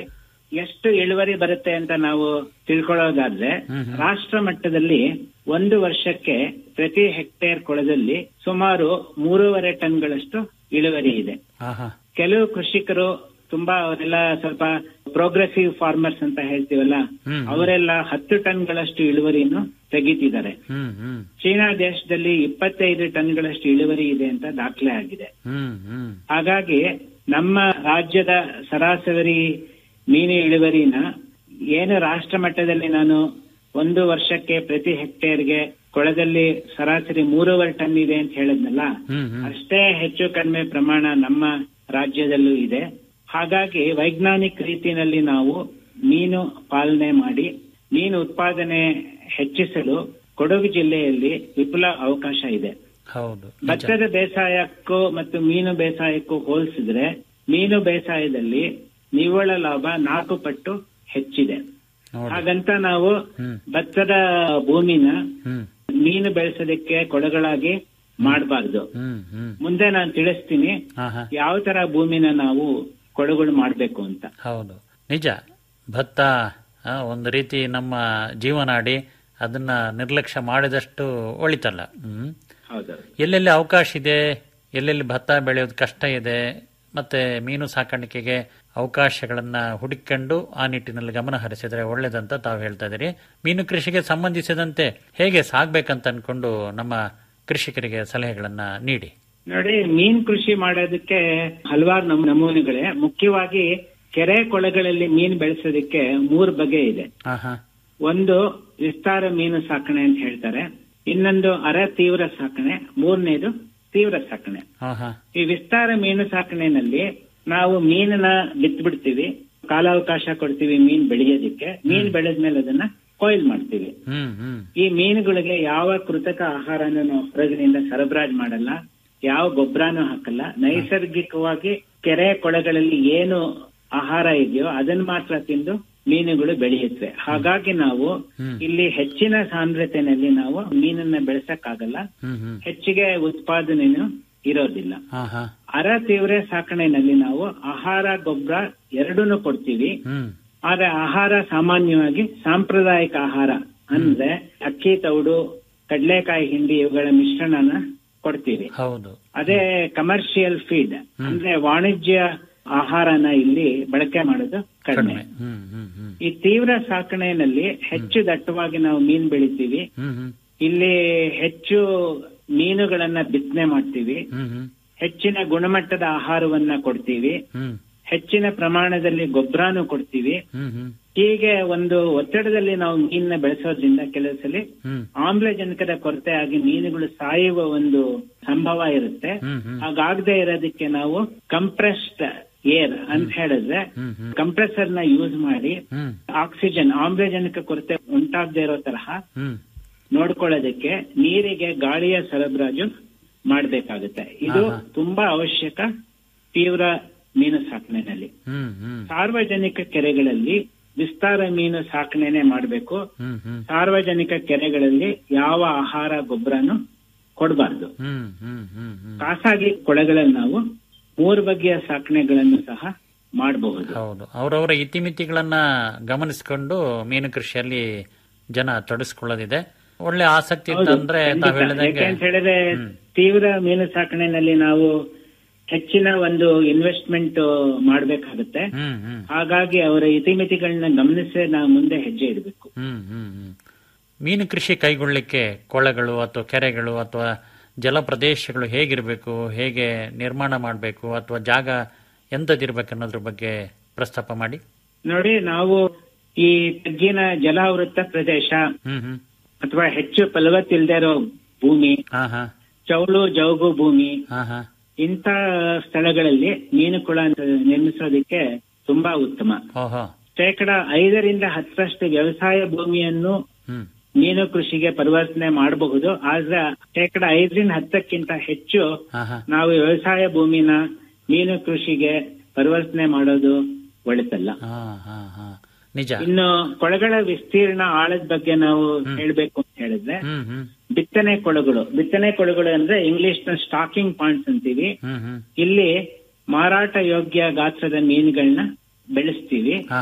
ಎಷ್ಟು ಇಳುವರಿ ಬರುತ್ತೆ ಅಂತ ನಾವು ತಿಳ್ಕೊಳ್ಳೋದಾದ್ರೆ ರಾಷ್ಟ್ರ ಮಟ್ಟದಲ್ಲಿ ಒಂದು ವರ್ಷಕ್ಕೆ ಪ್ರತಿ ಹೆಕ್ಟೇರ್ ಕೊಳದಲ್ಲಿ ಸುಮಾರು ಮೂರುವರೆ ಟನ್ಗಳಷ್ಟು ಇಳುವರಿ ಇದೆ ಆಹಾ ಕೆಲವು ಕೃಷಿಕರು ತುಂಬಾ ಅವರೆಲ್ಲ ಸ್ವಲ್ಪ ಪ್ರೋಗ್ರೆಸಿವ್ ಫಾರ್ಮರ್ಸ್ ಅಂತ ಹೇಳ್ತೀವಲ್ಲ ಹ್ಮ್. ಅವರೆಲ್ಲ ಹತ್ತು ಟನ್ಗಳಷ್ಟು ಇಳುವರಿಯನ್ನು ತೆಗಿತಿದ್ದಾರೆ ಹ್ಮ್ ಹ್ಮ್ ಚೀನಾ ದೇಶದಲ್ಲಿ ಇಪ್ಪತ್ತೈದು ಟನ್ಗಳಷ್ಟು ಇಳುವರಿ ಇದೆ ಅಂತ ದಾಖಲೆ ಆಗಿದೆ ಹ್ಮ್ ಹ್ಮ್ ಹಾಗಾಗಿ ನಮ್ಮ ರಾಜ್ಯದ ಸರಾಸರಿ ಮೀನು ಇಳುವರಿನ ಏನು ರಾಷ್ಟ್ರ ಮಟ್ಟದಲ್ಲಿ ನಾನು ಒಂದು ವರ್ಷಕ್ಕೆ ಪ್ರತಿ ಹೆಕ್ಟೇರ್ಗೆ ಕೊಳದಲ್ಲಿ ಸರಾಸರಿ ಮೂರುವರೆ ಟನ್ ಇದೆ ಅಂತ ಹೇಳಿದ್ನಲ್ಲ ಹ್ಮ್ ಹ್ಮ್ ಅಷ್ಟೇ ಹೆಚ್ಚು ಕಡಿಮೆ ಪ್ರಮಾಣ ನಮ್ಮ ರಾಜ್ಯದಲ್ಲೂ ಇದೆ ಹಾಗಾಗಿ ವೈಜ್ಞಾನಿಕ ರೀತಿಯಲ್ಲಿ ನಾವು ಮೀನು ಪಾಲನೆ ಮಾಡಿ ಮೀನು ಉತ್ಪಾದನೆ ಹೆಚ್ಚಿಸಲು ಕೊಡಗು ಜಿಲ್ಲೆಯಲ್ಲಿ ವಿಪುಲ ಅವಕಾಶ ಇದೆ ಹೌದು ನಿಜ. ಭತ್ತದ ಬೇಸಾಯಕ್ಕೂ ಮತ್ತು ಮೀನು ಬೇಸಾಯಕ್ಕೂ ಹೋಲಿಸಿದ್ರೆ ಮೀನು ಬೇಸಾಯದಲ್ಲಿ ನಿವ್ವಳ ಲಾಭ ನಾಲ್ಕು ಪಟ್ಟು ಹೆಚ್ಚಿದೆ ನೋಡಿ ಹಾಗಂತ ನಾವು ಹ್ಮ್ ಭತ್ತದ ಭೂಮಿನ ಹ್ಮ್ ಮೀನು ಬೆಳೆಸೋದಕ್ಕೆ ಕೊಡಗಳಾಗಿ ಮಾಡಬಾರ್ದು ಹ್ಮ್ ಹ್ಮ್ ಮುಂದೆ ನಾನು ತಿಳಿಸ್ತೀನಿ ಆಹಾ ಯಾವ ತರ ಭೂಮಿನ ನಾವು ಕೊಡಗಳು ಮಾಡಬೇಕು ಅಂತ ಹೌದು ನಿಜ ಭತ್ತ ಆ, ಒಂದು ರೀತಿ ನಮ್ಮ ಜೀವನಾಡಿ ಅದನ್ನ ನಿರ್ಲಕ್ಷ್ಯ ಮಾಡಿದಷ್ಟು ಒಳಿತಲ್ಲ ಹ್ಮ್ ಹೌದು ಎಲ್ಲೆಲ್ಲಿ ಅವಕಾಶ ಇದೆ ಎಲ್ಲೆಲ್ಲಿ ಭತ್ತ ಬೆಳೆಯೋದು ಕಷ್ಟ ಇದೆ ಮತ್ತೆ ಮೀನು ಸಾಕಾಣಿಕೆಗೆ ಅವಕಾಶಗಳನ್ನ ಹುಡುಕೊಂಡು ಆ ನಿಟ್ಟಿನಲ್ಲಿ ಗಮನ ಹರಿಸಿದ್ರೆ ಒಳ್ಳೇದಂತ ತಾವು ಹೇಳ್ತಾ ಇದ್ದೀರಿ ಮೀನು ಕೃಷಿಗೆ ಸಂಬಂಧಿಸಿದಂತೆ ಹೇಗೆ ಸಾಗ್ಬೇಕಂತ ಅನ್ಕೊಂಡು ನಮ್ಮ ಕೃಷಿಕರಿಗೆ ಸಲಹೆಗಳನ್ನ ನೀಡಿ ನೋಡಿ ಮೀನ್ ಕೃಷಿ ಮಾಡೋದಕ್ಕೆ ಹಲವಾರು ನಮ್ ನಮೂನೆಗಳೇ ಮುಖ್ಯವಾಗಿ ಕೆರೆ ಕೊಳಗಳಲ್ಲಿ ಮೀನು ಬೆಳೆಸೋದಕ್ಕೆ ಮೂರು ಬಗೆ ಇದೆ ಆಹಾ ಒಂದು ವಿಸ್ತಾರ ಮೀನು ಸಾಕಣೆ ಅಂತ ಹೇಳ್ತಾರೆ ಇನ್ನೊಂದು ಅರ ತೀವ್ರ ಸಾಕಣೆ ಮೂರನೇದು ತೀವ್ರ ಸಾಕಣೆ ಆಹಾ ಈ ವಿಸ್ತಾರ ಮೀನು ಸಾಕಣೆನಲ್ಲಿ ನಾವು ಮೀನನ್ನ ಬಿತ್ಬಿಡ್ತೀವಿ ಕಾಲಾವಕಾಶ ಕೊಡ್ತೀವಿ ಮೀನ್ ಬೆಳೆಯೋದಿಕ್ಕೆ ಮೀನ್ ಬೆಳೆದ್ಮೇಲೆ ಅದನ್ನ ಕೊಯ್ಲ್ ಮಾಡ್ತೀವಿ ಹ್ಮ್ ಹ್ಮ್ ಈ ಮೀನುಗಳಿಗೆ ಯಾವ ಕೃತಕ ಆಹಾರನೂ ನಾವು ಹೊರಗಿನಿಂದ ಸರಬರಾಜು ಮಾಡಲ್ಲ ಯಾವ ಗೊಬ್ಬರನೂ ಹಾಕಲ್ಲ ನೈಸರ್ಗಿಕವಾಗಿ ಕೆರೆ ಕೊಳಗಳಲ್ಲಿ ಏನು ಆಹಾರ ಇದೆಯೋ ಅದನ್ನ ಮಾತ್ರ ತಿಂದು ಮೀನುಗಳು ಬೆಳೆಯುತ್ತವೆ ಹಾಗಾಗಿ ನಾವು ಹ್ಮ್. ಇಲ್ಲಿ ಹೆಚ್ಚಿನ ಸಾಂದ್ರತೆಯಲ್ಲಿ ನಾವು ಮೀನನ್ನ ಬೆಳೆಸಕ್ಕಾಗಲ್ಲ ಹ್ಮ್ ಹ್ಮ್ ಹೆಚ್ಚಿಗೆ ಉತ್ಪಾದನೆನೂ ಇರೋದಿಲ್ಲ ಆಹಾ ಅರ ತೀವ್ರ ಸಾಕಣೆನಲ್ಲಿ ನಾವು ಆಹಾರ ಗೊಬ್ಬರ ಎರಡನ್ನೂ ಕೊಡ್ತೀವಿ ಹ್ಮ್ ಆದ್ರೆ ಆಹಾರ ಸಾಮಾನ್ಯವಾಗಿ ಸಾಂಪ್ರದಾಯಿಕ ಆಹಾರ ಅಂದ್ರೆ ಅಕ್ಕಿ ತೌಡು ಕಡಲೆಕಾಯಿ ಹಿಂಡಿ ಇವುಗಳ ಮಿಶ್ರಣನ ಕೊಡ್ತೀವಿ ಹೌದು ಅದೇ ಕಮರ್ಷಿಯಲ್ ಫೀಡ್ ಅಂದ್ರೆ ವಾಣಿಜ್ಯ ಆಹಾರನ ಇಲ್ಲಿ ಬಳಕೆ ಮಾಡೋದು ಕಡಿಮೆ ಕಡಿಮೆ ಹ್ಮ್ ಹ್ಮ್ ಹ್ಮ್ ಈ ತೀವ್ರ ಸಾಕಣೆಯಲ್ಲಿ ಹೆಚ್ಚು ದಟ್ಟವಾಗಿ ನಾವು ಮೀನ್ ಬೆಳಿತೀವಿ ಹ್ಮ್ ಹ್ಮ್ ಇಲ್ಲಿ ಹೆಚ್ಚು ಮೀನುಗಳನ್ನ ಬಿತ್ತನೆ ಮಾಡ್ತೀವಿ ಹ್ಮ್ ಹ್ಮ್ ಹೆಚ್ಚಿನ ಗುಣಮಟ್ಟದ ಆಹಾರವನ್ನ ಕೊಡ್ತೀವಿ ಹ್ಮ್ ಹೆಚ್ಚಿನ ಪ್ರಮಾಣದಲ್ಲಿ ಗೊಬ್ಬರನೂ ಕೊಡ್ತೀವಿ ಹ್ಮ್ ಹ್ಮ್ ಹೀಗೆ ಒಂದು ಒತ್ತಡದಲ್ಲಿ ನಾವು ಮೀನನ್ನ ಬೆಳೆಸೋದ್ರಿಂದ ಕೆಲವು ಸಲ ಹ್ಮ್ ಆಮ್ಲಜನಕದ ಕೊರತೆ ಆಗಿ ಮೀನುಗಳು ಸಾಯುವ ಒಂದು ಸಂಭವ ಇರುತ್ತೆ ಹ್ಮ್ ಹ್ಮ್ ಹಾಗಾಗದೆ ಇರೋದಕ್ಕೆ ನಾವು ಕಂಪ್ರೆಸ್ಡ್ ಏರ್ ಅಂತ ಹೇಳಿದ್ರೆ ಹ್ಮ್ ಹ್ಮ್ ಕಂಪ್ರೆಸರ್ ನ ಯೂಸ್ ಮಾಡಿ ಹ್ಮ್ ಆಕ್ಸಿಜನ್ ಆಮ್ಲಜನಕ ಕೊರತೆ ಉಂಟಾಗದೇ ಇರೋ ತರಹ ಹ್ಮ್ ನೋಡ್ಕೊಳ್ಳೋದಕ್ಕೆ ನೀರಿಗೆ ಗಾಳಿಯ ಸರಬರಾಜು ಮಾಡಬೇಕಾಗುತ್ತೆ ಇದು ಆಹಾ. ತುಂಬಾ ಅವಶ್ಯಕ ತೀವ್ರ ಮೀನು ಸಾಕಣೆನಲ್ಲಿ ಹ್ಮ್ ಹ್ಮ್ ಸಾರ್ವಜನಿಕ ಕೆರೆಗಳಲ್ಲಿ ವಿಸ್ತಾರ ಮೀನು ಸಾಕಣೆನೆ ಮಾಡಬೇಕು ಹ್ಮ್ ಹ್ಮ್ ಸಾರ್ವಜನಿಕ ಕೆರೆಗಳಲ್ಲಿ ಯಾವ ಆಹಾರ ಗೊಬ್ಬರನು ಕೊಡಬಾರ್ದು ಹ್ಮ್ ಹ್ಮ್ ಹ್ಮ್ ಹ್ಮ್ ಖಾಸಗಿ ಕೊಳೆಗಳಲ್ಲಿ ನಾವು ಮೂರು ಬಗೆಯ ಸಾಕಣೆಗಳನ್ನು ಸಹ ಮಾಡಬಹುದು ಹೌದು ಅವರವರ ಇತಿಮಿತಿಗಳನ್ನ ಗಮನಿಸಿಕೊಂಡು ಮೀನು ಕೃಷಿಯಲ್ಲಿ ಜನ ತೊಡಗಿಸ್ಕೊಳ್ಳೋದಿದೆ ಒಳ್ಳೆ ಆಸಕ್ತಿ ಇತ್ತಂದ್ರೆ ತಾವು ಹೇಳಿದಂಗೆ ಅಂತ ಹೇಳಿದ್ರೆ ತೀವ್ರ ಮೀನು ಸಾಕಣೆನಲ್ಲಿ ನಾವು ಹೆಚ್ಚಿನ ಒಂದು ಇನ್ವೆಸ್ಟ್ಮೆಂಟ್ ಮಾಡಬೇಕಾಗುತ್ತೆ ಹ್ಮ್ ಹ್ಮ್ ಹಾಗಾಗಿ ಅವರ ಇತಿಮಿತಿಗಳನ್ನ ಗಮನಿಸೇ ನಾವು ಮುಂದೆ ಹೆಜ್ಜೆ ಇಡಬೇಕು ಹ್ಮ್ ಹ್ಮ್ ಹ್ಮ್ ಮೀನು ಕೃಷಿ ಕೈಗೊಳ್ಳಿಕ್ಕೆ ಕೊಳಗಳು ಅಥವಾ ಕೆರೆಗಳು ಅಥವಾ ಜಲ ಪ್ರದೇಶಗಳು ಹೇಗಿರಬೇಕು ಹೇಗೆ ನಿರ್ಮಾಣ ಮಾಡಬೇಕು ಅಥವಾ ಜಾಗ ಎಂತದಿರ್ಬೇಕು ಅನ್ನೋದ್ರ ಬಗ್ಗೆ ಪ್ರಸ್ತಾಪ ಮಾಡಿ ನೋಡಿ ನಾವು ಈ ತಗ್ಗಿನ ಜಲಾವೃತ ಪ್ರದೇಶ ಹ್ಮ್ ಹ್ಮ್ ಅಥವಾ ಹೆಚ್ಚು ಫಲವತ್ತಿಲ್ದೇ ಇರೋ ಭೂಮಿ ಹಾ ಹಾ ಚೌಳು ಜೌಗು ಭೂಮಿ ಹಾ ಹಾ ಇಂಥ ಸ್ಥಳಗಳಲ್ಲಿ ಮೀನುಕುಳ ನಿರ್ಮಿಸೋದಕ್ಕೆ ತುಂಬಾ ಉತ್ತಮ ಓಹೋ ಶೇಕಡ ಐದರಿಂದ ಹತ್ತರಷ್ಟು ವ್ಯವಸಾಯ ಭೂಮಿಯನ್ನು ಹ್ಮ್ ಮೀನು ಕೃಷಿಗೆ ಪರಿವರ್ತನೆ ಮಾಡಬಹುದು ಆದ್ರೆ ಶೇಕಡ ಐದರಿಂದ ಹತ್ತಕ್ಕಿಂತ ಹೆಚ್ಚು ಹಾ ಹಾ ನಾವು ವ್ಯವಸಾಯ ಭೂಮಿನ ಮೀನು ಕೃಷಿಗೆ ಪರಿವರ್ತನೆ ಮಾಡೋದು ಒಳಿತಲ್ಲ ಹಾ ಹಾ ಹಾ ನಿಜ ಇನ್ನು ಕೊಳಗಳ ವಿಸ್ತೀರ್ಣ ಆಳದ ಬಗ್ಗೆ ನಾವು ಹೇಳ್ಬೇಕು ಅಂತ ಹೇಳಿದ್ರೆ ಹ್ಮ್ ಹ್ಮ್ ಬಿತ್ತನೆ ಕೊಳಗಳು ಬಿತ್ತನೆ ಕೊಳಗಳು ಅಂದ್ರೆ ಇಂಗ್ಲಿಷ್ ನ ಸ್ಟಾಕಿಂಗ್ ಪಾಯಿಂಟ್ಸ್ ಅಂತೀವಿ ಹ್ಮ್ ಹ್ಮ್ ಇಲ್ಲಿ ಮಾರಾಟ ಯೋಗ್ಯ ಗಾತ್ರದ ಮೀನುಗಳನ್ನ ಬೆಳೆಸ್ತೀವಿ ಹಾ ಹಾ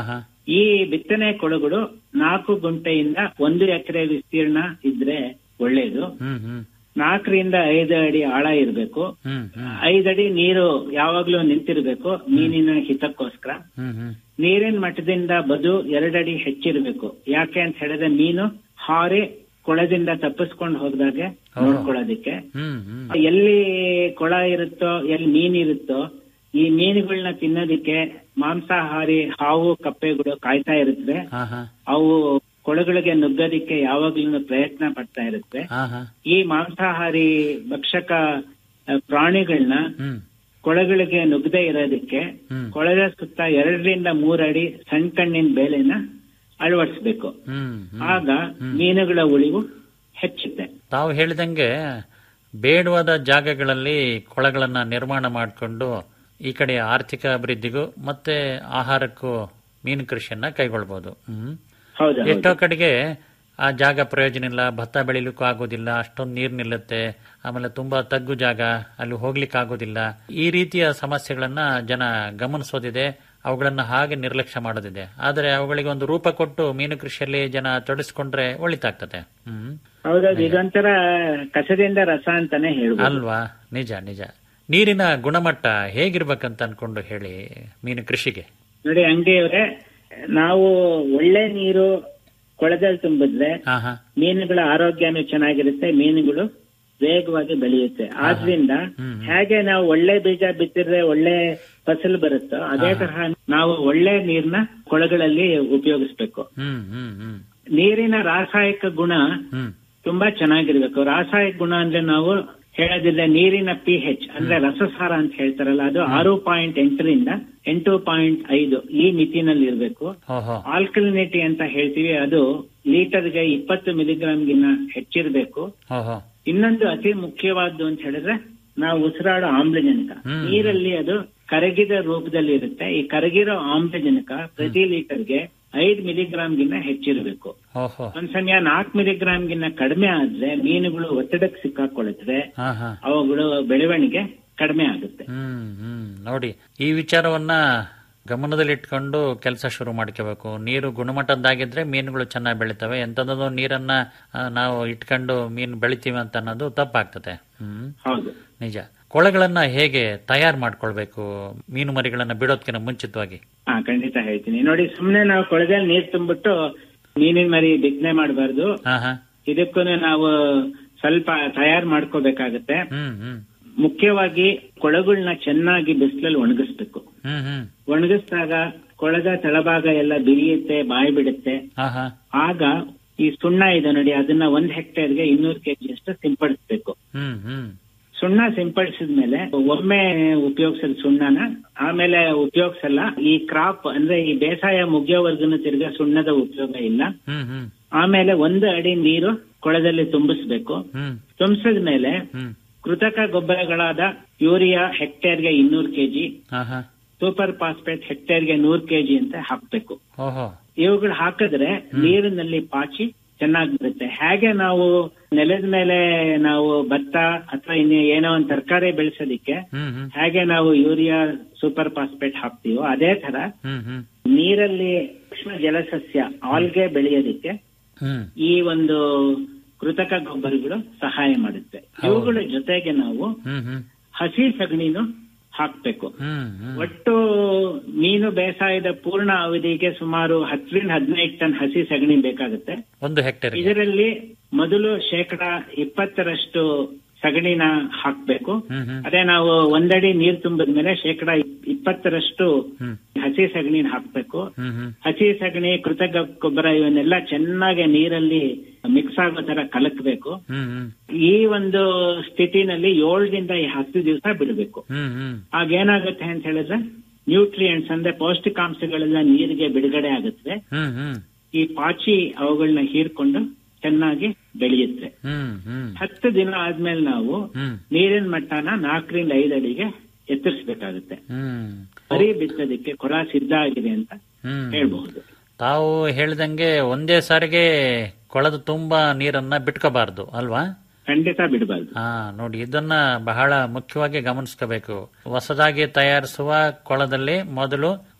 ಈ ಬಿತ್ತನೆ ಕೊಳಗಳು ನಾಲ್ಕು ಗುಂಟೆಯಿಂದ ಒಂದು ಎಕರೆ ವಿಸ್ತೀರ್ಣ ಇದ್ರೆ ಒಳ್ಳೇದು ಹ್ಮ್ ಹ್ಮ್ ನಾಲ್ಕರಿಂದ ಐದು ಅಡಿ ಆಳ ಇರಬೇಕು ಹ್ಮ್ ಹ್ಮ್ ಐದಡಿ ನೀರು ಯಾವಾಗ್ಲೂ ನಿಂತಿರ್ಬೇಕು ಮೀನಿನ ಹಿತಕ್ಕೋಸ್ಕರ ಹ್ಮ್ ಹ್ಮ್ ನೀರಿನ ಮಟ್ಟದಿಂದ ಬದು ಎರಡಡಿ ಹೆಚ್ಚಿರ್ಬೇಕು ಯಾಕೆ ಅಂತ ಹೇಳಿದ್ರೆ ಮೀನು ಹಾರಿ ಕೊಳದಿಂದ ತಪ್ಪಿಸ್ಕೊಂಡು ಹೋಗ್ದಾಗೆ ನೋಡ್ಕೊಳ್ಳೋದಿಕ್ಕೆ ಹ್ಮ್ ಹ್ಮ್ ಎಲ್ಲಿ ಕೊಳ ಇರುತ್ತೋ ಎಲ್ಲಿ ಮೀನ್ ಇರುತ್ತೋ ಈ ಮೀನುಗಳನ್ನ ತಿನ್ನೋದಿಕ್ಕೆ ಮಾಂಸಾಹಾರಿ ಹಾವು ಕಪ್ಪೆಗಳು ಕಾಯ್ತಾ ಇರುತ್ತವೆ ಹಾ ಹಾ ಅವು ಕೊಳಗಳಿಗೆ ನುಗ್ಗೋದಿಕ್ಕೆ ಯಾವಾಗ್ಲೂ ಪ್ರಯತ್ನ ಪಡ್ತಾ ಇರುತ್ತೆ ಹಾ ಹಾ ಈ ಮಾಂಸಾಹಾರಿ ಭಕ್ಷಕ ಆ, ಪ್ರಾಣಿಗಳನ್ನ ಹ್ಮ್ ಕೊಳಗಳಿಗೆ ನುಗ್ಗದೆ ಇರೋದಕ್ಕೆ ಹ್ಮ್. ಕೊಳದ ಸುತ್ತ ಎರಡರಿಂದ ಮೂರು ಅಡಿ ಸಣ್ಣ ಕಣ್ಣಿನ ಬೇಲೆನ ಅಳವಡಿಸ್ಬೇಕು ಹ್ಮ್ ಹ್ಮ್ ಆಗ ಮೀನುಗಳ ಉಳಿವು ಹೆಚ್ಚುತ್ತೆ ತಾವು ಹೇಳಿದಂಗೆ ಬೇಡವಾದ ಜಾಗಗಳಲ್ಲಿ ಕೊಳಗಳನ್ನ ನಿರ್ಮಾಣ ಮಾಡಿಕೊಂಡು ಈ ಕಡೆ ಆರ್ಥಿಕ ಅಭಿವೃದ್ಧಿಗೂ ಮತ್ತೆ ಆಹಾರಕ್ಕೂ ಮೀನು ಕೃಷಿಯನ್ನ ಕೈಗೊಳ್ಬಹುದು ಹ್ಮ್ ಹೌದಾ ಎಷ್ಟೋ ಕಡೆಗೆ ಆ ಜಾಗ ಪ್ರಯೋಜನ ಇಲ್ಲ ಭತ್ತ ಬೆಳಿಲಿಕ್ಕೂ ಆಗೋದಿಲ್ಲ ಅಷ್ಟೊಂದು ನೀರು ನಿಲ್ಲುತ್ತೆ ಆಮೇಲೆ ತುಂಬಾ ತಗ್ಗು ಜಾಗ ಅಲ್ಲಿ ಹೋಗ್ಲಿಕ್ಕೆ ಆಗೋದಿಲ್ಲ ಈ ರೀತಿಯ ಸಮಸ್ಯೆಗಳನ್ನ ಜನ ಗಮನಿಸೋದಿದೆ ಅವುಗಳನ್ನ ಹಾಗೆ ನಿರ್ಲಕ್ಷ್ಯ ಮಾಡೋದಿದೆ ಆದರೆ ಅವುಗಳಿಗೆ ಒಂದು ರೂಪ ಕೊಟ್ಟು ಮೀನು ಕೃಷಿಯಲ್ಲಿ ಜನ ತೊಡಗಿಸ್ಕೊಂಡ್ರೆ ಒಳಿತಾಗ್ತದೆ ಹ್ಮ್ ಹೌದೌದು ಇದೊಂಥರ ಕಸದಿಂದ ರಸ ಅಂತಾನೆ ಹೇಳ್ಬೋದು ಅಲ್ವಾ ನಿಜ ನಿಜ ನೀರಿನ ಗುಣಮಟ್ಟ ಹೇಗಿರ್ಬೇಕಂತ ಅನ್ಕೊಂಡು ಹೇಳಿ ಮೀನು ಕೃಷಿಗೆ ನೋಡಿ ಅಂಗಡಿಯವರೇ ನಾವು ಒಳ್ಳೆ ನೀರು ಕೊಳದಲ್ಲಿ ತುಂಬಿದ್ರೆ ಹಾ ಹಾ ಮೀನುಗಳ ಆರೋಗ್ಯನೂ ಚೆನ್ನಾಗಿರುತ್ತೆ ಮೀನುಗಳು ವೇಗವಾಗಿ ಬೆಳೆಯುತ್ತೆ ಆದ್ರಿಂದ ಹೇಗೆ ನಾವು ಒಳ್ಳೆ ಬೀಜ ಬಿತ್ತಿದ್ರೆ ಒಳ್ಳೆ ಫಸಲು ಬರುತ್ತೋ ಅದೇ ತರಹ ನಾವು ಒಳ್ಳೆ ನೀರ್ನ ಕೊಳಗಳಲ್ಲಿ ಉಪಯೋಗಿಸ್ಬೇಕು ಹ್ಮ್ ಹ್ಮ್ ಹ್ಮ್ ನೀರಿನ ರಾಸಾಯನಿಕ ಗುಣ ಹ್ಮ್ ತುಂಬಾ ಚೆನ್ನಾಗಿರ್ಬೇಕು ರಾಸಾಯನಿಕ ಗುಣ ಅಂದ್ರೆ ನಾವು ಹೇಳೋದಿಲ್ಲ ನೀರಿನ ಪಿ ಹೆಚ್ ಅಂದ್ರೆ ರಸಸಾರ ಅಂತ ಹೇಳ್ತಾರಲ್ಲ ಅದು ಆರು ಪಾಯಿಂಟ್ ಎಂಟರಿಂದ ಎಂಟು ಪಾಯಿಂಟ್ ಐದು ಈ ಮಿತಿನಲ್ಲಿ ಇರಬೇಕು ಓಹೋ ಆಲ್ಕಲಿನಿಟಿ ಅಂತ ಹೇಳ್ತೀವಿ ಅದು ಲೀಟರ್ಗೆ ಇಪ್ಪತ್ತು ಮಿಲಿಗ್ರಾಮ್ಗಿನ್ನ ಹೆಚ್ಚಿರಬೇಕು ಓಹೋ ಇನ್ನೊಂದು ಅತಿ ಮುಖ್ಯವಾದ್ದು ಅಂತ ಹೇಳಿದ್ರೆ ನಾವು ಉಸಿರಾಡೋ ಆಮ್ಲಜನಕ ಹ್ಮ್. ನೀರಲ್ಲಿ ಅದು ಕರಗಿದ ರೂಪದಲ್ಲಿ ಇರುತ್ತೆ ಈ ಕರಗಿರೋ ಆಮ್ಲಜನಕ ಪ್ರತಿ ಲೀಟರ್ಗೆ ಐದು ಮಿಲಿಗ್ರಾಮ್ಗಿನ್ನ ಹೆಚ್ಚಿರಬೇಕು ಓಹೋ ಒಂದ್ ಸಮಯ ನಾಲ್ಕು ಮಿಲಿಗ್ರಾಮ್ಗಿನ್ನ ಕಡಿಮೆ ಆದ್ರೆ ಮೀನುಗಳು ಒತ್ತಡಕ್ಕೆ ಸಿಕ್ಕಾಕೊಳ್ಳುತ್ತವೆ ಹಾ ಹಾ ಅವುಗಳು ಬೆಳವಣಿಗೆ ಕಡಿಮೆ ಆಗುತ್ತೆ ಹ್ಮ್ ಹ್ಮ್ ನೋಡಿ ಈ ವಿಚಾರವನ್ನ ಗಮನದಲ್ಲಿಟ್ಕೊಂಡು ಕೆಲಸ ಶುರು ಮಾಡ್ಕೋಬೇಕು ನೀರು ಗುಣಮಟ್ಟದ್ದಾಗಿದ್ರೆ ಮೀನುಗಳು ಚೆನ್ನಾಗಿ ಬೆಳಿತವೆ ಎಂತದೋ ನೀರನ್ನ ಆ, ನಾವು ಇಟ್ಕೊಂಡು ಮೀನು ಬೆಳಿತೀವಿ ಅಂತ ಅನ್ನೋದು ತಪ್ಪಾಗ್ತದೆ ಹ್ಮ್ ಹೌದು ನಿಜ ಕೊಳಗಳನ್ನ ಹೇಗೆ ತಯಾರು ಮಾಡ್ಕೊಳ್ಬೇಕು ಮೀನು ಮರಿಗಳನ್ನ ಬಿಡೋದ್ಕಿಂತ ಮುಂಚಿತವಾಗಿ ಹಾ ಖಂಡಿತ ಹೇಳ್ತೀನಿ ನೋಡಿ ಸುಮ್ನೆ ನಾವು ಕೊಳದಲ್ಲಿ ನೀರ್ ತುಂಬಿಟ್ಟು ಮೀನಿನ ಮರಿ ಬಿತ್ತನೆ ಮಾಡಬಾರ್ದು ಹಾ ಹಾ ಇದಕ್ಕೂ ನಾವು ಸ್ವಲ್ಪ ತಯಾರು ಮಾಡ್ಕೋಬೇಕಾಗತ್ತೆ ಹ್ಮ್ ಹ್ಮ್ ಮುಖ್ಯವಾಗಿ ಕೊಳಗಳನ್ನ ಚೆನ್ನಾಗಿ ಬಿಸಿಲಲ್ಲಿ ಒಣಗಿಸ್ಬೇಕು ಹ್ಮ್ ಹ್ಮ್ ಒಣಗಿಸಿದಾಗ ಕೊಳದ ತಳಭಾಗ ಎಲ್ಲ ಬಿರಿಯುತ್ತೆ ಬಾಯಿ ಬಿಡುತ್ತೆ ಹಾ ಹಾ ಆಗ ಈ ಸುಣ್ಣ ಇದೆ ನೋಡಿ ಅದನ್ನ ಒಂದ್ ಹೆಕ್ಟೇರ್ಗೆ ಇನ್ನೂರು ಕೆಜಿ ಅಷ್ಟು ಸಿಂಪಡಿಸ್ಬೇಕು ಹ್ಮ್ ಹ್ಮ್ ಸುಣ್ಣ ಸಿಂಪಡಿಸಿದ್ಮೇಲೆ ಒಮ್ಮೆ ಉಪಯೋಗಿಸಿದ ಸುಣ್ಣನ ಆಮೇಲೆ ಉಪಯೋಗಿಸಲ್ಲ ಈ ಕ್ರಾಪ್ ಅಂದ್ರೆ ಈ ಬೇಸಾಯ ಮುಗಿಯೋವರೆಗೂ ತಿರ್ಗಾ ಸುಣ್ಣದ ಉಪಯೋಗ ಇಲ್ಲ ಹ್ಮ್ ಹ್ಮ್ ಆಮೇಲೆ ಒಂದು ಅಡಿ ನೀರು ಕೊಳದಲ್ಲಿ ತುಂಬಿಸ್ಬೇಕು ಹ್ಮ್ ತುಂಬಿಸಿದ್ಮೇಲೆ ಹ್ಮ್ ಕೃತಕ ಗೊಬ್ಬರಗಳಾದ ಯೂರಿಯಾ ಹೆಕ್ಟೇರ್ಗೆ ಇನ್ನೂರು ಕೆಜಿ ಹಾ ಹಾ ಸೂಪರ್ ಫಾಸ್ಫೇಟ್ ಹೆಕ್ಟೇರ್ಗೆ ನೂರು ಕೆಜಿ ಅಂತ ಹಾಕ್ಬೇಕು ಓಹೋ ಇವುಗಳು ಹಾಕಿದ್ರೆ ನೀರಿನಲ್ಲಿ ಪಾಚಿ ಚೆನ್ನಾಗಿ ಬರುತ್ತೆ ಹೇಗೆ ನಾವು ನೆಲದ ಮೇಲೆ ನಾವು ಭತ್ತ ಅಥವಾ ಇನ್ನು ಏನೋ ಒಂದು ತರಕಾರಿ ಬೆಳೆಸೋದಿಕ್ಕೆ ಹ್ಮ್ ಹ್ಮ್ ಹೇಗೆ ನಾವು ಯೂರಿಯಾ ಸೂಪರ್ ಫಾಸ್ಫೇಟ್ ಹಾಕ್ತೀವೋ ಅದೇ ತರ ಹ್ಮ್ ಹ್ಮ್ ನೀರಲ್ಲಿ ಸೂಕ್ಷ್ಮ ಜಲಸಸ್ಯ ಆಲ್ಗೆ ಬೆಳೆಯೋದಿಕ್ಕೆ ಹ್ಮ್ ಈ ಒಂದು ಕೃತಕ ಗೊಬ್ಬರಗಳು ಸಹಾಯ ಮಾಡುತ್ತೆ ಇವುಗಳ ಜೊತೆಗೆ ನಾವು ಹ್ಮ್ ಹ್ಮ್ ಹಸಿ ಸಗಣಿನು ಹಾಕ್ಬೇಕು ಹ್ಮ್ ಹ್ಮ್ ಒಟ್ಟು ಮೀನು ಬೇಸಾಯದ ಪೂರ್ಣ ಅವಧಿಗೆ ಸುಮಾರು ಹತ್ತರಿಂದ ಹದಿನೈದು ಟನ್ ಹಸಿ ಸಗಣಿ ಬೇಕಾಗುತ್ತೆ ಒಂದು ಹೆಕ್ಟೇರ್ ಇದರಲ್ಲಿ ಮೊದಲು ಶೇಕಡ ಇಪ್ಪತ್ತರಷ್ಟು ಸಗಣಿನ ಹಾಕ್ಬೇಕು ಹ್ಮ್ ಹ್ಮ್ ಅದೇ ನಾವು ಒಂದಡಿ ನೀರ್ ತುಂಬಿದ್ಮೇಲೆ ಶೇಕಡ ಇಪ್ಪತ್ತರಷ್ಟು ಹ್ಮ್ ಹಸಿ ಸಗಣಿನ ಹಾಕ್ಬೇಕು ಹ್ಮ್ ಹ್ಮ್ ಹಸಿ ಸಗಣಿ ಕೃತಕ ಗೊಬ್ಬರ ಇವನ್ನೆಲ್ಲ ಚೆನ್ನಾಗಿ ನೀರಲ್ಲಿ ಮಿಕ್ಸ್ ಆಗೋ ತರ ಕಲಕಬೇಕು ಹ್ಮ್ ಹ್ಮ್ ಈ ಒಂದು ಸ್ಥಿತಿನಲ್ಲಿ ಏಳರಿಂದ ಹತ್ತು ದಿವಸ ಬಿಡಬೇಕು ಹ್ಮ್ ಹ್ಮ್ ಆಗ ಏನಾಗುತ್ತೆ ಅಂತ ಹೇಳಿದ್ರೆ ನ್ಯೂಟ್ರಿಯೆಂಟ್ಸ್ ಅಂದ್ರೆ ಪೌಷ್ಟಿಕಾಂಶಗಳೆಲ್ಲ ನೀರಿಗೆ ಬಿಡುಗಡೆ ಆಗುತ್ತೆ ಹ್ಮ್ ಹ್ಮ್ ಈ ಪಾಚಿ ಅವುಗಳನ್ನ ಹೀರ್ಕೊಂಡು ಚೆನ್ನಾಗಿ ಬೆಳೆಯುತ್ತೆ ಹ್ಮ್ ಹ್ಮ್ ಹತ್ತು ದಿನ ಆದ್ಮೇಲೆ ನಾವು ಹ್ಮ್ ನೀರಿನ ಮಟ್ಟನ ನಾಲ್ಕರಿಂದ ಐದು ಅಡಿಗೆ ಎತ್ತರಿಸಬೇಕಾಗುತ್ತೆ ಹ್ಮ್ ಮರಿ ಬಿತ್ತೋದಕ್ಕೆ ಕೊಳ ಸಿದ್ಧ ಆಗಿದೆ ಅಂತ ಹ್ಮ್ ಹೇಳ್ಬಹುದು ತಾವು ಹೇಳಿದಂಗೆ ಒಂದೇ ಸಾರಿಗೆ ಕೊಳದ ತುಂಬಾ ನೀರನ್ನ ಬಿಟ್ಕೋಬಾರ್ದು ಅಲ್ವಾ ಖಂಡಿತ ಬಿಡಬಾರ್ದು ಹಾ ನೋಡಿ ಇದನ್ನ ಬಹಳ ಮುಖ್ಯವಾಗಿ ಗಮನಿಸ್ಕೋಬೇಕು ಹೊಸದಾಗಿ ತಯಾರಿಸುವ ಕೊಳದಲ್ಲಿ ಮೊದಲು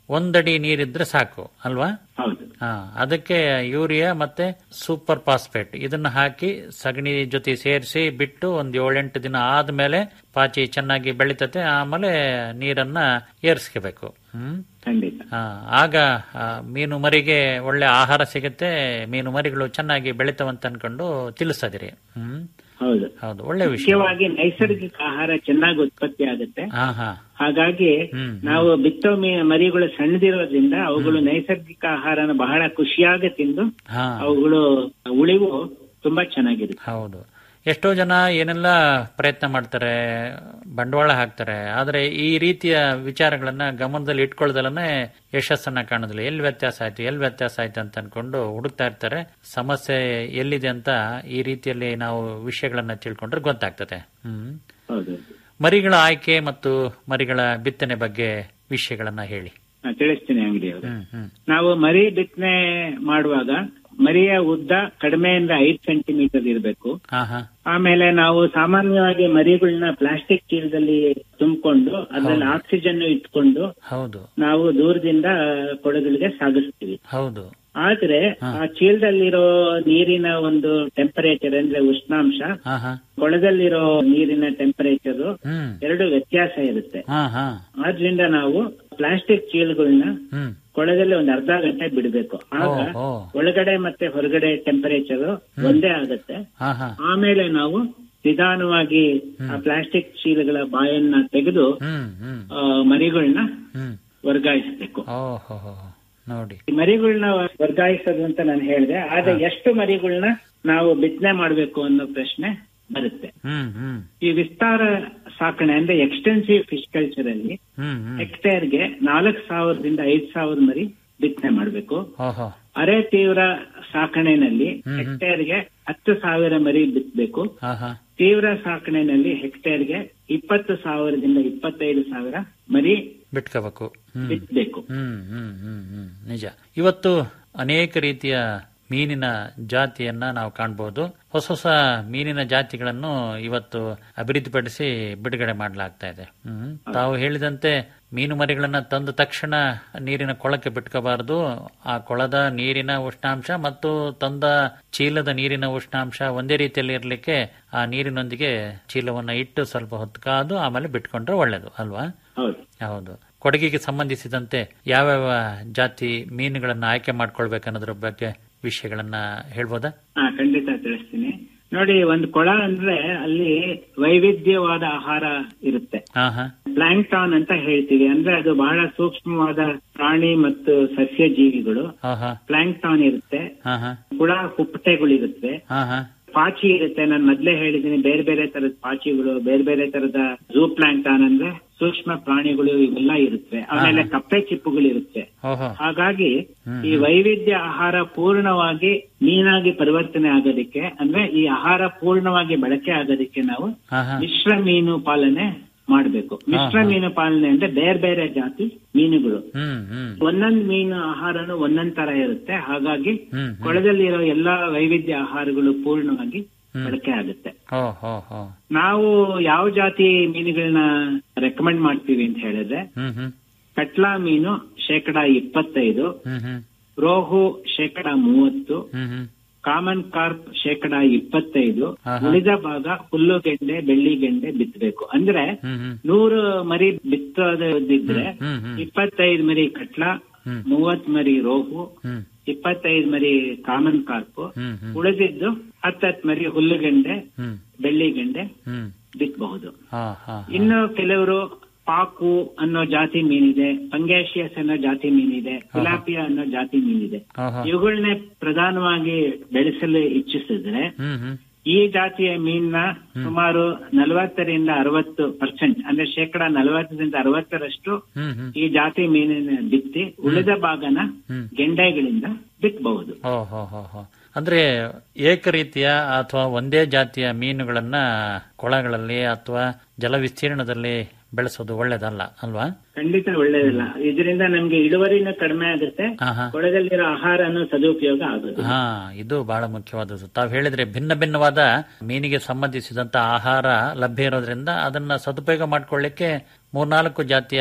ಒಂದಡಿ ನೀರಿದ್ರೆ ಸಾಕು ಅಲ್ವಾ ಹೌದು ಹಾ ಅದಕ್ಕೆ ಯೂರಿಯಾ ಮತ್ತೆ ಸೂಪರ್ ಫಾಸ್ಫೇಟ್ ಇದನ್ನ ಹಾಕಿ ಸಗಣಿ ಜೊತೆ ಸೇರಿಸಿ ಬಿಟ್ಟು ಒಂದ್ ಏಳೆಂಟು ದಿನ ಆದ್ಮೇಲೆ ಪಾಚಿ ಚೆನ್ನಾಗಿ ಬೆಳಿತತೆ ಆಮೇಲೆ ನೀರನ್ನ ಏರಿಸ್ಕೋಬೇಕು ಹ್ಮ್ ಖಂಡಿತ ಆ, ಆಗ ಆ, ಮೀನು ಮರಿಗೆ ಒಳ್ಳೆ ಆಹಾರ ಸಿಗುತ್ತೆ ಮೀನು ಮರಿಗಳು ಚೆನ್ನಾಗಿ ಬೆಳಿತಾವಂತ ಅನ್ಕೊಂಡು ತಿಳಿಸದಿರಿ ಹ್ಮ್ ಹೌದು ಹೌದು ಒಳ್ಳೆ ವಿಷಯ ಮುಖ್ಯವಾಗಿ ನೈಸರ್ಗಿಕ ಆಹಾರ ಚೆನ್ನಾಗಿ ಉತ್ಪತ್ತಿ ಆಗುತ್ತೆ ಹಾ ಹಾ ಹಾಗಾಗಿ ಹ್ಮ್. ನಾವು ಬಿತ್ತೋ ಮೀ- ಮರಿಗಳು ಸಣ್ಣದಿರೋದ್ರಿಂದ ಅವುಗಳು ನೈಸರ್ಗಿಕ ಆಹಾರನ ಬಹಳ ಖುಷಿಯಾಗಿ ತಿಂದು ಹಾ ಅವುಗಳು ಉಳಿವು ತುಂಬಾ ಚೆನ್ನಾಗಿರುತ್ತೆ ಹೌದು ಎಷ್ಟೋ ಜನ ಏನೆಲ್ಲ ಪ್ರಯತ್ನ ಮಾಡ್ತಾರೆ ಬಂಡವಾಳ ಹಾಕ್ತಾರೆ ಆದ್ರೆ ಈ ರೀತಿಯ ವಿಚಾರಗಳನ್ನ ಗಮನದಲ್ಲಿ ಇಟ್ಕೊಳ್ದಲೇ ಯಶಸ್ಸನ್ನ ಕಾಣೋದಿಲ್ಲ ಎಲ್ಲಿ ವ್ಯತ್ಯಾಸ ಆಯ್ತು ಎಲ್ಲಿ ವ್ಯತ್ಯಾಸ ಆಯ್ತು ಅಂತ ಅನ್ಕೊಂಡು ಹುಡುಕ್ತಾ ಇರ್ತಾರೆ ಸಮಸ್ಯೆ ಎಲ್ಲಿದೆ ಅಂತ ಈ ರೀತಿಯಲ್ಲಿ ನಾವು ವಿಷಯಗಳನ್ನ ತಿಳ್ಕೊಂಡ್ರೆ ಗೊತ್ತಾಗ್ತದೆ ಹ್ಮ್ ಹೌದು ಮರಿಗಳ ಆಯ್ಕೆ ಮತ್ತು ಮರಿಗಳ ಬಿತ್ತನೆ ಬಗ್ಗೆ ವಿಷಯಗಳನ್ನ ಹೇಳಿ ನಾ ತಿಳಿಸ್ತೀನಿ ಅಂಗಡಿ ಅವರು ಹ್ಮ್ ಹ್ಮ್ ನಾವು ಮರಿ ಬಿತ್ತನೆ ಮಾಡುವಾಗ ಮರಿಯ ಉದ್ದ ಕಡಿಮೆಯಿಂದ ಐದು ಸೆಂಟಿಮೀಟರ್ ಇರಬೇಕು ಹಾ ಹಾ ಆಮೇಲೆ ನಾವು ಸಾಮಾನ್ಯವಾಗಿ ಮರಿಗಳನ್ನ ಪ್ಲಾಸ್ಟಿಕ್ ಚೀಲದಲ್ಲಿ ತುಂಬಿಕೊಂಡು ಅದರಲ್ಲಿ ಆಕ್ಸಿಜನ್ ಇಟ್ಕೊಂಡು ಹೌದು ನಾವು ದೂರದಿಂದ ಕೊಡಗಳಿಗೆ ಸಾಗಿಸ್ತೀವಿ ಹೌದು ಆದ್ರೆ ಆ ಚೀಲದಲ್ಲಿರೋ ನೀರಿನ ಒಂದು ಟೆಂಪರೇಚರ್ ಅಂದ್ರೆ ಉಷ್ಣಾಂಶ ಹಾ ಹಾ ಕೊಳದಲ್ಲಿರೋ ನೀರಿನ ಟೆಂಪರೇಚರ್ ಹ್ಮ್ ಎರಡು ವ್ಯತ್ಯಾಸ ಇರುತ್ತೆ ಹಾ ಹಾ ಆದ್ರಿಂದ ನಾವು ಪ್ಲಾಸ್ಟಿಕ್ ಚೀಲಗಳನ್ನ ಹ್ಮ್ ಕೊಳದಲ್ಲಿ ಒಂದ್ ಅರ್ಧ ಗಂಟೆ ಬಿಡಬೇಕು ಆಗ ಓ, ಓ. ಒಳಗಡೆ ಮತ್ತೆ ಹೊರಗಡೆ ಟೆಂಪರೇಚರ್ ಒಂದೇ ಆಗುತ್ತೆ ಹಾ ಹಾ ಆಮೇಲೆ ನಾವು ನಿಧಾನವಾಗಿ ಆ ಪ್ಲಾಸ್ಟಿಕ್ ಚೀಲಗಳ ಬಾಯನ್ನ ತೆಗೆದು ಹ್ಮ್ ಹ್ಮ್ ಆ, ಮರಿಗಳನ್ನ ಹ್ಮ್ ವರ್ಗಾಯಿಸಬೇಕು ಓಹೋ ನೋಡಿ ಈ ಮರಿಗಳನ್ನ ವರ್ಗಾಯಿಸೋದು ಅಂತ ನಾನು ಹೇಳಿದೆ ಆದ್ರೆ ಎಷ್ಟು ಮರಿಗಳನ್ನ ನಾವು ಬಿತ್ತನೆ ಮಾಡಬೇಕು ಅನ್ನೋ ಪ್ರಶ್ನೆ ಬರುತ್ತೆ ಹ್ಮ್ ಹ್ಮ್ ಈ ವಿಸ್ತಾರ ಸಾಕಣೆ ಅಂದ್ರೆ ಎಕ್ಸ್ಟೆನ್ಸಿವ್ ಫಿಶ್ ಕಲ್ಚರ್ ಅಲ್ಲಿ ಹ್ಮ್ ಹ್ಮ್ ಹೆಕ್ಟೇರ್ಗೆ ನಾಲ್ಕು ಸಾವಿರದಿಂದ ಐದ್ ಸಾವಿರ ಮರಿ ಬಿತ್ತನೆ ಮಾಡಬೇಕು ಓಹೋ ಅರೆ ತೀವ್ರ ಸಾಕಣೆನಲ್ಲಿ ಹ್ಮ್. ಹೆಕ್ಟೇರ್ಗೆ ಹತ್ತು ಸಾವಿರ ಮರಿ ಬಿತ್ತಬೇಕು ಹಾ ಹಾ ತೀವ್ರ ಸಾಕಣೆನಲ್ಲಿ ಹೆಕ್ಟೇರ್ಗೆ ಇಪ್ಪತ್ತು ಸಾವಿರದಿಂದ ಇಪ್ಪತ್ತೈದು ಸಾವಿರ ಮರಿ ಬಿಟ್ಕೋಬೇಕು ಹ್ಮ್ ಬಿತ್ತಬೇಕು ಹ್ಮ್ ಹ್ಮ್ ಹ್ಮ್ ಹ್ಮ್ ನಿಜ ಇವತ್ತು ಅನೇಕ ರೀತಿಯ ಮೀನಿನ ಜಾತಿಯನ್ನ ನಾವು ಕಾಣಬಹುದು ಹೊಸ ಹೊಸ ಮೀನಿನ ಜಾತಿಗಳನ್ನು ಇವತ್ತು ಅಭಿವೃದ್ಧಿಪಡಿಸಿ ಬಿಡುಗಡೆ ಮಾಡಲಾಗ್ತಾ ಇದೆ ಹ್ಮ್ ತಾವು ಹೇಳಿದಂತೆ ಮೀನು ಮರಿಗಳನ್ನ ತಂದ ತಕ್ಷಣ ನೀರಿನ ಕೊಳಕ್ಕೆ ಬಿಟ್ಕೋಬಾರದು ಆ ಕೊಳದ ನೀರಿನ ಉಷ್ಣಾಂಶ ಮತ್ತು ತಂದ ಚೀಲದ ನೀರಿನ ಉಷ್ಣಾಂಶ ಒಂದೇ ರೀತಿಯಲ್ಲಿ ಇರಲಿಕ್ಕೆ ಆ ನೀರಿನೊಂದಿಗೆ ಚೀಲವನ್ನ ಇಟ್ಟು ಸ್ವಲ್ಪ ಹೊತ್ತು ಕಾದು ಆಮೇಲೆ ಬಿಟ್ಕೊಂಡ್ರೆ ಒಳ್ಳೇದು ಅಲ್ವಾ ಹೌದು ಹೌದು ಕೊಡಗಿಗೆ ಸಂಬಂಧಿಸಿದಂತೆ ಯಾವ್ಯಾವ ಜಾತಿ ಮೀನುಗಳನ್ನ ಆಯ್ಕೆ ಮಾಡ್ಕೊಳ್ಬೇಕನ್ನೋದ್ರ ಬಗ್ಗೆ ವಿಷಯಗಳನ್ನ ಹೇಳ್ಬೋದಾ ಹಾ ಖಂಡಿತ ತಿಳಿಸ್ತೀನಿ ನೋಡಿ ಒಂದು ಕೊಳ ಅಂದ್ರೆ ಅಲ್ಲಿ ವೈವಿಧ್ಯವಾದ ಆಹಾರ ಇರುತ್ತೆ ಹಾ ಹಾ ಪ್ಲಾಂಕ್ಟಾನ್ ಅಂತ ಹೇಳ್ತೀವಿ ಅಂದ್ರೆ ಅದು ಬಹಳ ಸೂಕ್ಷ್ಮವಾದ ಪ್ರಾಣಿ ಮತ್ತು ಸಸ್ಯ ಜೀವಿಗಳು ಹಾ ಹಾ ಪ್ಲಾಂಕ್ಟಾನ್ ಇರುತ್ತೆ ಹಾ ಹಾ ಹುಳ ಕುಪ್ಪಟೆಗಳಿರುತ್ತೆ ಹಾ ಹಾ ಪಾಚಿ ಇರುತ್ತೆ ನಾನು ಮೊದ್ಲೇ ಹೇಳಿದ್ದೀನಿ ಬೇರೆ ಬೇರೆ ತರದ ಪಾಚಿಗಳು ಬೇರೆ ಬೇರೆ ತರದ ಝೂ ಪ್ಲಾಂಕ್ಟಾನ್ ಅಂದ್ರೆ ಸೂಕ್ಷ್ಮ ಪ್ರಾಣಿಗಳು ಇವೆಲ್ಲ ಇರುತ್ತೆ ಆಮೇಲೆ ಕಪ್ಪೆ ಚಿಪ್ಪುಗಳಿರುತ್ತೆ ಓಹೋ ಹಾಗಾಗಿ ಈ ವೈವಿಧ್ಯ ಆಹಾರ ಪೂರ್ಣವಾಗಿ ಮೀನಾಗಿ ಪರಿವರ್ತನೆ ಆಗೋದಕ್ಕೆ ಅಂದ್ರೆ ಈ ಆಹಾರ ಪೂರ್ಣವಾಗಿ ಬಳಕೆ ಆಗೋದಕ್ಕೆ ನಾವು ಹಾ ಹಾ ಮಿಶ್ರ ಮೀನು ಪಾಲನೆ ಮಾಡಬೇಕು ಮಿಶ್ರ ಮೀನು ಪಾಲನೆ ಅಂದ್ರೆ ಬೇರೆ ಬೇರೆ ಜಾತಿ ಮೀನುಗಳು ಹ್ಮ್ ಹ್ಮ್ ಒಂದೊಂದ್ ಮೀನು ಆಹಾರನು ಒಂದೊಂದ್ ತರ ಇರುತ್ತೆ ಹಾಗಾಗಿ ಹ್ಮ್ ಕೊಳದಲ್ಲಿರೋ ಎಲ್ಲಾ ವೈವಿಧ್ಯ ಆಹಾರಗಳು ಪೂರ್ಣವಾಗಿ ಬಳಕೆ ಆಗುತ್ತೆ ಹೋ ಹೋ ಹೋ ನಾವು ಯಾವ ಜಾತಿ ಮೀನುಗಳನ್ನ ರೆಕಮೆಂಡ್ ಮಾಡ್ತೀವಿ ಅಂತ ಹೇಳಿದ್ರೆ ಹ್ಮ್ ಹ್ಮ್ ಕಟ್ಲಾ ಮೀನು ಶೇಕಡ ಇಪ್ಪತ್ತೈದು ಹ್ಮ್ ಹ್ಮ್ ರೋಹು ಶೇಕಡ ಮೂವತ್ತು ಹ್ಮ್ ಹ್ಮ್ ಕಾಮನ್ ಕಾರ್ಪ್ ಶೇಕಡ ಇಪ್ಪತ್ತೈದು ಆಹಾ. ಉಳಿದ ಭಾಗ ಹುಲ್ಲುಗೆಂಡೆ ಬೆಳ್ಳಿಗೆಂಡೆ ಬಿತ್ತಬೇಕು ಅಂದ್ರೆ ಹ್ಮ್ ಹ್ಮ್ ನೂರು ಮರಿ ಬಿತ್ತೋದಿದ್ರೆ ಹ್ಮ್ ಹ್ಮ್ ಇಪ್ಪತ್ತೈದು ಮರಿ ಕಟ್ಲಾ ಹ್ಮ್. ಮೂವತ್ ಮರಿ ರೋಹು ಹ್ಮ್ ಇಪ್ಪತ್ತೈದು ಮರಿ ಕಾಮನ್ ಕಾರ್ಪ್ ಹ್ಮ್ ಹ್ಮ್ ಉಳಿದಿದ್ದು ಹತ್ತತ್ ಮರಿ ಹುಲ್ಲುಗೆಂಡೆ ಹ್ಮ್ ಬೆಳ್ಳಿಗೆಂಡೆ ಹ್ಮ್ ಬಿತ್ತಬಹುದು ಹಾ ಹಾ ಇನ್ನು ಕೆಲವರು ಪಾಕು ಅನ್ನೋ ಜಾತಿ ಮೀನಿದೆ ಪಂಗೇಶಿಯಸ್ ಅನ್ನೋ ಜಾತಿ ಮೀನಿದೆ ತಿಲಾಪಿಯಾ ಅನ್ನೋ ಜಾತಿ ಮೀನಿದೆ ಆಹಾ. ಇವುಗಳನ್ನೇ ಪ್ರಧಾನವಾಗಿ ಬೆಳೆಸಲು ಇಚ್ಛಿಸಿದ್ರೆ ಹ್ಮ್ ಹ್ಮ್ ಈ ಜಾತಿಯ ಮೀನ್ನ ಸುಮಾರು ನಲವತ್ತರಿಂದ ಅರವತ್ತು ಪರ್ಸೆಂಟ್ ಅಂದ್ರೆ ಶೇಕಡ ನಲವತ್ತರಿಂದ ಅರವತ್ತರಷ್ಟು ಹ್ಮ್ ಹ್ಮ್ ಈ ಜಾತಿ ಮೀನಿನ ಬಿತ್ತಿ ಉಳಿದ ಭಾಗನ ಹ್ಮ್. ಗೆಂಡೆಗಳಿಂದ ಬಿತ್ತಬಹುದು ಓ ಹೋ ಹೋ ಹೋ ಅಂದ್ರೆ ಏಕರೀತಿಯ ಅಥವಾ ಒಂದೇ ಜಾತಿಯ ಮೀನುಗಳನ್ನ ಕೊಳಗಳಲ್ಲಿ ಅಥವಾ ಜಲ ವಿಸ್ತೀರ್ಣದಲ್ಲಿ ಬೆಳೆಸೋದು ಒಳ್ಳೇದಲ್ಲ ಅಲ್ವಾ ಖಂಡಿತ ಒಳ್ಳೇದಿಲ್ಲ ಇದರಿಂದ ನಮ್ಗೆ ಇಳುವರಿನೂ ಕಡಿಮೆ ಆಗುತ್ತೆ ಹಾ ಹಾ ಕೊಳದಲ್ಲಿರೋ ಆಹಾರನೂ ಸದುಪಯೋಗ ಆಗುತ್ತೆ ಹಾ ಇದು ಬಹಳ ಮುಖ್ಯವಾದದ್ದು ತಾವು ಹೇಳಿದ್ರೆ ಭಿನ್ನ ಭಿನ್ನವಾದ ಮೀನಿಗೆ ಸಂಬಂಧಿಸಿದಂತ ಆಹಾರ ಲಭ್ಯ ಇರೋದ್ರಿಂದ ಅದನ್ನ ಸದುಪಯೋಗ ಮಾಡ್ಕೊಳ್ಳಿಕ್ಕೆ ಮೂರ್ನಾಲ್ಕು ಜಾತಿಯ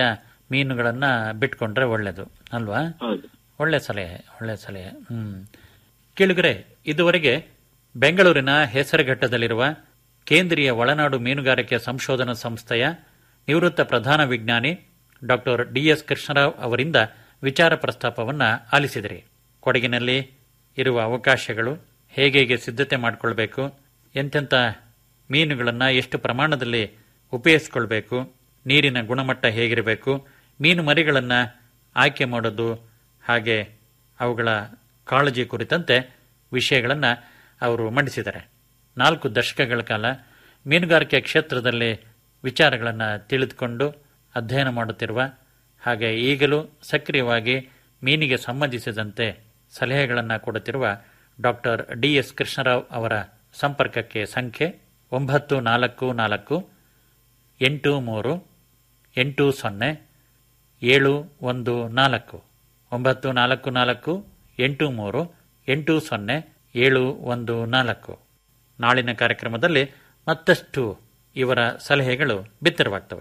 ಮೀನುಗಳನ್ನ ಬಿಟ್ಕೊಂಡ್ರೆ ಒಳ್ಳೇದು ಅಲ್ವಾ ಹೌದು ಒಳ್ಳೆ ಸಲಹೆ ಒಳ್ಳೆ ಸಲಹೆ ಹ್ಮ್ ಕೇಳಿದರೆ ಇದುವರೆಗೆ ಬೆಂಗಳೂರಿನ ಹೆಸರುಘಟ್ಟದಲ್ಲಿರುವ ಕೇಂದ್ರೀಯ ಒಳನಾಡು ಮೀನುಗಾರಿಕೆ ಸಂಶೋಧನಾ ಸಂಸ್ಥೆಯ ನಿವೃತ್ತ ಪ್ರಧಾನ ವಿಜ್ಞಾನಿ ಡಾಕ್ಟರ್ ಡಿಎಸ್ ಕೃಷ್ಣರಾವ್ ಅವರಿಂದ ವಿಚಾರ ಪ್ರಸ್ತಾಪವನ್ನ ಆಲಿಸಿದಿರಿ ಕೊಡಗಿನಲ್ಲಿ ಇರುವ ಅವಕಾಶಗಳು ಹೇಗೆ ಹೇಗೆ ಸಿದ್ಧತೆ ಮಾಡಿಕೊಳ್ಬೇಕು ಎಂತೆಂಥ ಮೀನುಗಳನ್ನು ಎಷ್ಟು ಪ್ರಮಾಣದಲ್ಲಿ ಉಪಯೋಗಿಸ್ಕೊಳ್ಬೇಕು ನೀರಿನ ಗುಣಮಟ್ಟ ಹೇಗಿರಬೇಕು ಮೀನು ಮರಿಗಳನ್ನು ಆಯ್ಕೆ ಮಾಡೋದು ಹಾಗೆ ಅವುಗಳ ಕಾಳಜಿ ಕುರಿತಂತೆ ವಿಷಯಗಳನ್ನು ಅವರು ಮಂಡಿಸಿದ್ದಾರೆ ನಾಲ್ಕು ದಶಕಗಳ ಕಾಲ ಮೀನುಗಾರಿಕೆ ಕ್ಷೇತ್ರದಲ್ಲಿ ವಿಚಾರಗಳನ್ನು ತಿಳಿದುಕೊಂಡು ಅಧ್ಯಯನ ಮಾಡುತ್ತಿರುವ ಹಾಗೆ ಈಗಲೂ ಸಕ್ರಿಯವಾಗಿ ಮೀನಿಗೆ ಸಂಬಂಧಿಸಿದಂತೆ ಸಲಹೆಗಳನ್ನು ಕೊಡುತ್ತಿರುವ ಡಾಕ್ಟರ್ ಡಿ ಎಸ್ ಕೃಷ್ಣರಾವ್ ಅವರ ಸಂಪರ್ಕಕ್ಕೆ ಸಂಖ್ಯೆ ಒಂಬತ್ತು ನಾಲ್ಕು ನಾಲ್ಕು ಎಂಟು ಮೂರು ಎಂಟು ಸೊನ್ನೆ ಏಳು ಒಂದು ನಾಲ್ಕು ಒಂಬತ್ತು ನಾಲ್ಕು ನಾಲ್ಕು ಎಂಟು ಮೂರು ಎಂಟು ಸೊನ್ನೆ ಏಳು ಒಂದು ನಾಲ್ಕು ನಾಳಿನ ಕಾರ್ಯಕ್ರಮದಲ್ಲಿ ಮತ್ತಷ್ಟು ಇವರ ಸಲಹೆಗಳು ಬಿತ್ತರವಾಗ್ತವೆ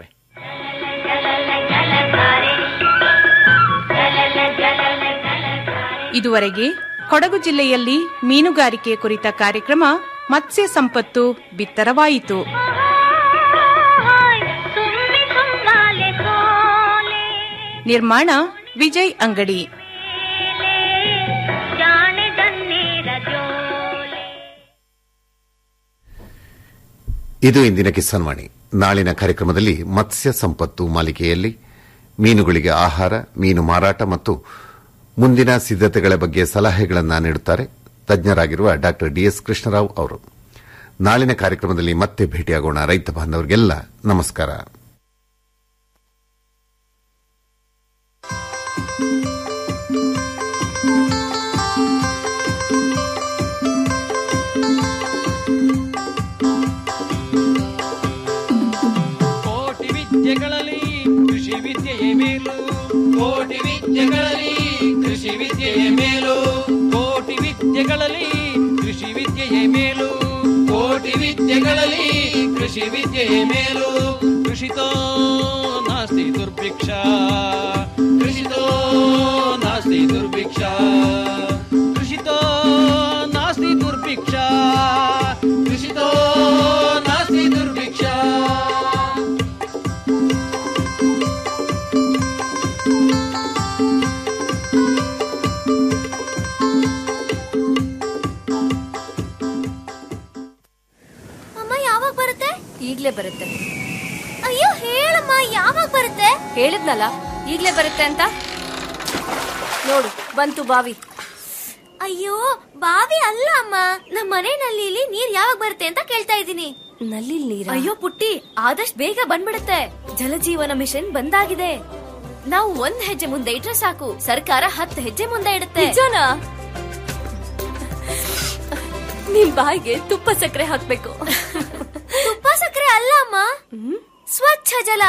ಇದುವರೆಗೆ ಕೊಡಗು ಜಿಲ್ಲೆಯಲ್ಲಿ ಮೀನುಗಾರಿಕೆ ಕುರಿತ ಕಾರ್ಯಕ್ರಮ ಮತ್ಸ್ಯ ಸಂಪತ್ತು ಬಿತ್ತರವಾಯಿತು ಸುಮ್ಮಿ ತುಂಬಾಲೆ ಸೋಲೆ ನಿರ್ಮಾಣ ವಿಜಯ್ ಅಂಗಡಿ ಜಾಣೆ ಜನ್ನೇರ ಜೋಲೆ ಇದು ಇಂದಿನ ಕಿಸಾನ್ ವಾಣಿ ನಾಳಿನ ಕಾರ್ಯಕ್ರಮದಲ್ಲಿ ಮತ್ಸ್ಯ ಸಂಪತ್ತು ಮಾಲಿಕೆಯಲ್ಲಿ ಮೀನುಗಳಿಗೆ ಆಹಾರ ಮೀನು ಮಾರಾಟ ಮತ್ತು ಮುಂದಿನ ಸಿದ್ಧತೆಗಳ ಬಗ್ಗೆ ಸಲಹೆಗಳನ್ನು ನೀಡುತ್ತಾರೆ ತಜ್ಞರಾಗಿರುವ ಡಾ ಡಿಎಸ್ ಕೃಷ್ಣರಾವ್ ಅವರು ನಾಳಿನ ಕಾರ್ಯಕ್ರಮದಲ್ಲಿ ಮತ್ತೆ ಭೇಟಿಯಾಗೋಣ ರೈತ ಬಾಂಧವರಿಗೆಲ್ಲ ನಮಸ್ಕಾರ ಕೋಟಿ ವಿದ್ಯೆಗಳಲ್ಲಿ ಕೃಷಿ ವಿದ್ಯೆಯೇ ಮೇಲು ಕೋಟಿ ವಿದ್ಯೆಗಳಲ್ಲಿ ಕೃಷಿ ವಿದ್ಯೆಯೇ ಮೇಲು ಕೋಟಿ ವಿದ್ಯೆಗಳಲ್ಲಿ ಕೃಷಿ ವಿದ್ಯೆಯೇ ಮೇಲು ಕೋಟಿ ವಿದ್ಯೆಗಳಲ್ಲಿ ಕೃಷಿ ವಿದ್ಯೆಯೇ ಮೇಲು ಕೃಷಿತೋ ನಾಸ್ತಿ ದುರ್ಭಿಕ್ಷ ಕೃಷಿತೋ ನಾಸ್ತಿ ದುರ್ಭಿಕ್ಷ ಕೃಷಿತೋ ನಾಸ್ತಿ ದುರ್ಭಿಕ್ಷ ಕೃಷಿತೋ ನಾಸ್ತಿ ದುರ್ಭಿಕ್ಷ ಅಮ್ಮ ಯಾವಾಗ ಬರುತ್ತೆ ಈಗ್ಲೇ ಬರುತ್ತೆ ಅಯ್ಯೋ ಹೇಳಮ್ಮ ಯಾವಾಗ ಬರುತ್ತೆ ಹೇಳಿದ್ನಲ್ಲ ಈಗ್ಲೇ ಬರುತ್ತೆ ಅಂತ ನೋಡು ಬಂತು ಬಾವಿ ಅಯ್ಯೋ ಬಾವಿ ಅಲ್ಲ ಅಮ್ಮ ನಮ್ಮ ಮನೆ ನಲ್ಲಿಲಿ ನೀರ್ ಯಾವಾಗ ಬರುತ್ತೆ ಅಂತ ಕೇಳ್ತಾ ಇದ್ದೀನಿ ನಲ್ಲಿ ನೀರ ಅಯ್ಯೋ ಪುಟ್ಟಿ ಆದಷ್ಟು ಬೇಗ ಬಂದ್ಬಿಡುತ್ತೆ ಜಲಜೀವನ ಮಿಷನ್ ಬಂದಾಗಿದೆ ನಾವು ಒಂದ್ ಹೆಜ್ಜೆ ಮುಂದೆ ಇಟ್ರೆ ಸಾಕು ಸರ್ಕಾರ ಹತ್ತು ಹೆಜ್ಜೆ ಮುಂದೆ ಇಡುತ್ತೆ ನಿಜನಾ ನಿಮ್ ಬಾಯಿಗೆ ತುಪ್ಪ ಸಕ್ಕರೆ ಹಾಕ್ಬೇಕು ತುಪ್ಪ ಸಕ್ಕರೆ ಅಲ್ಲ ಅಮ್ಮ ಸ್ವಚ್ಛ ಜಲ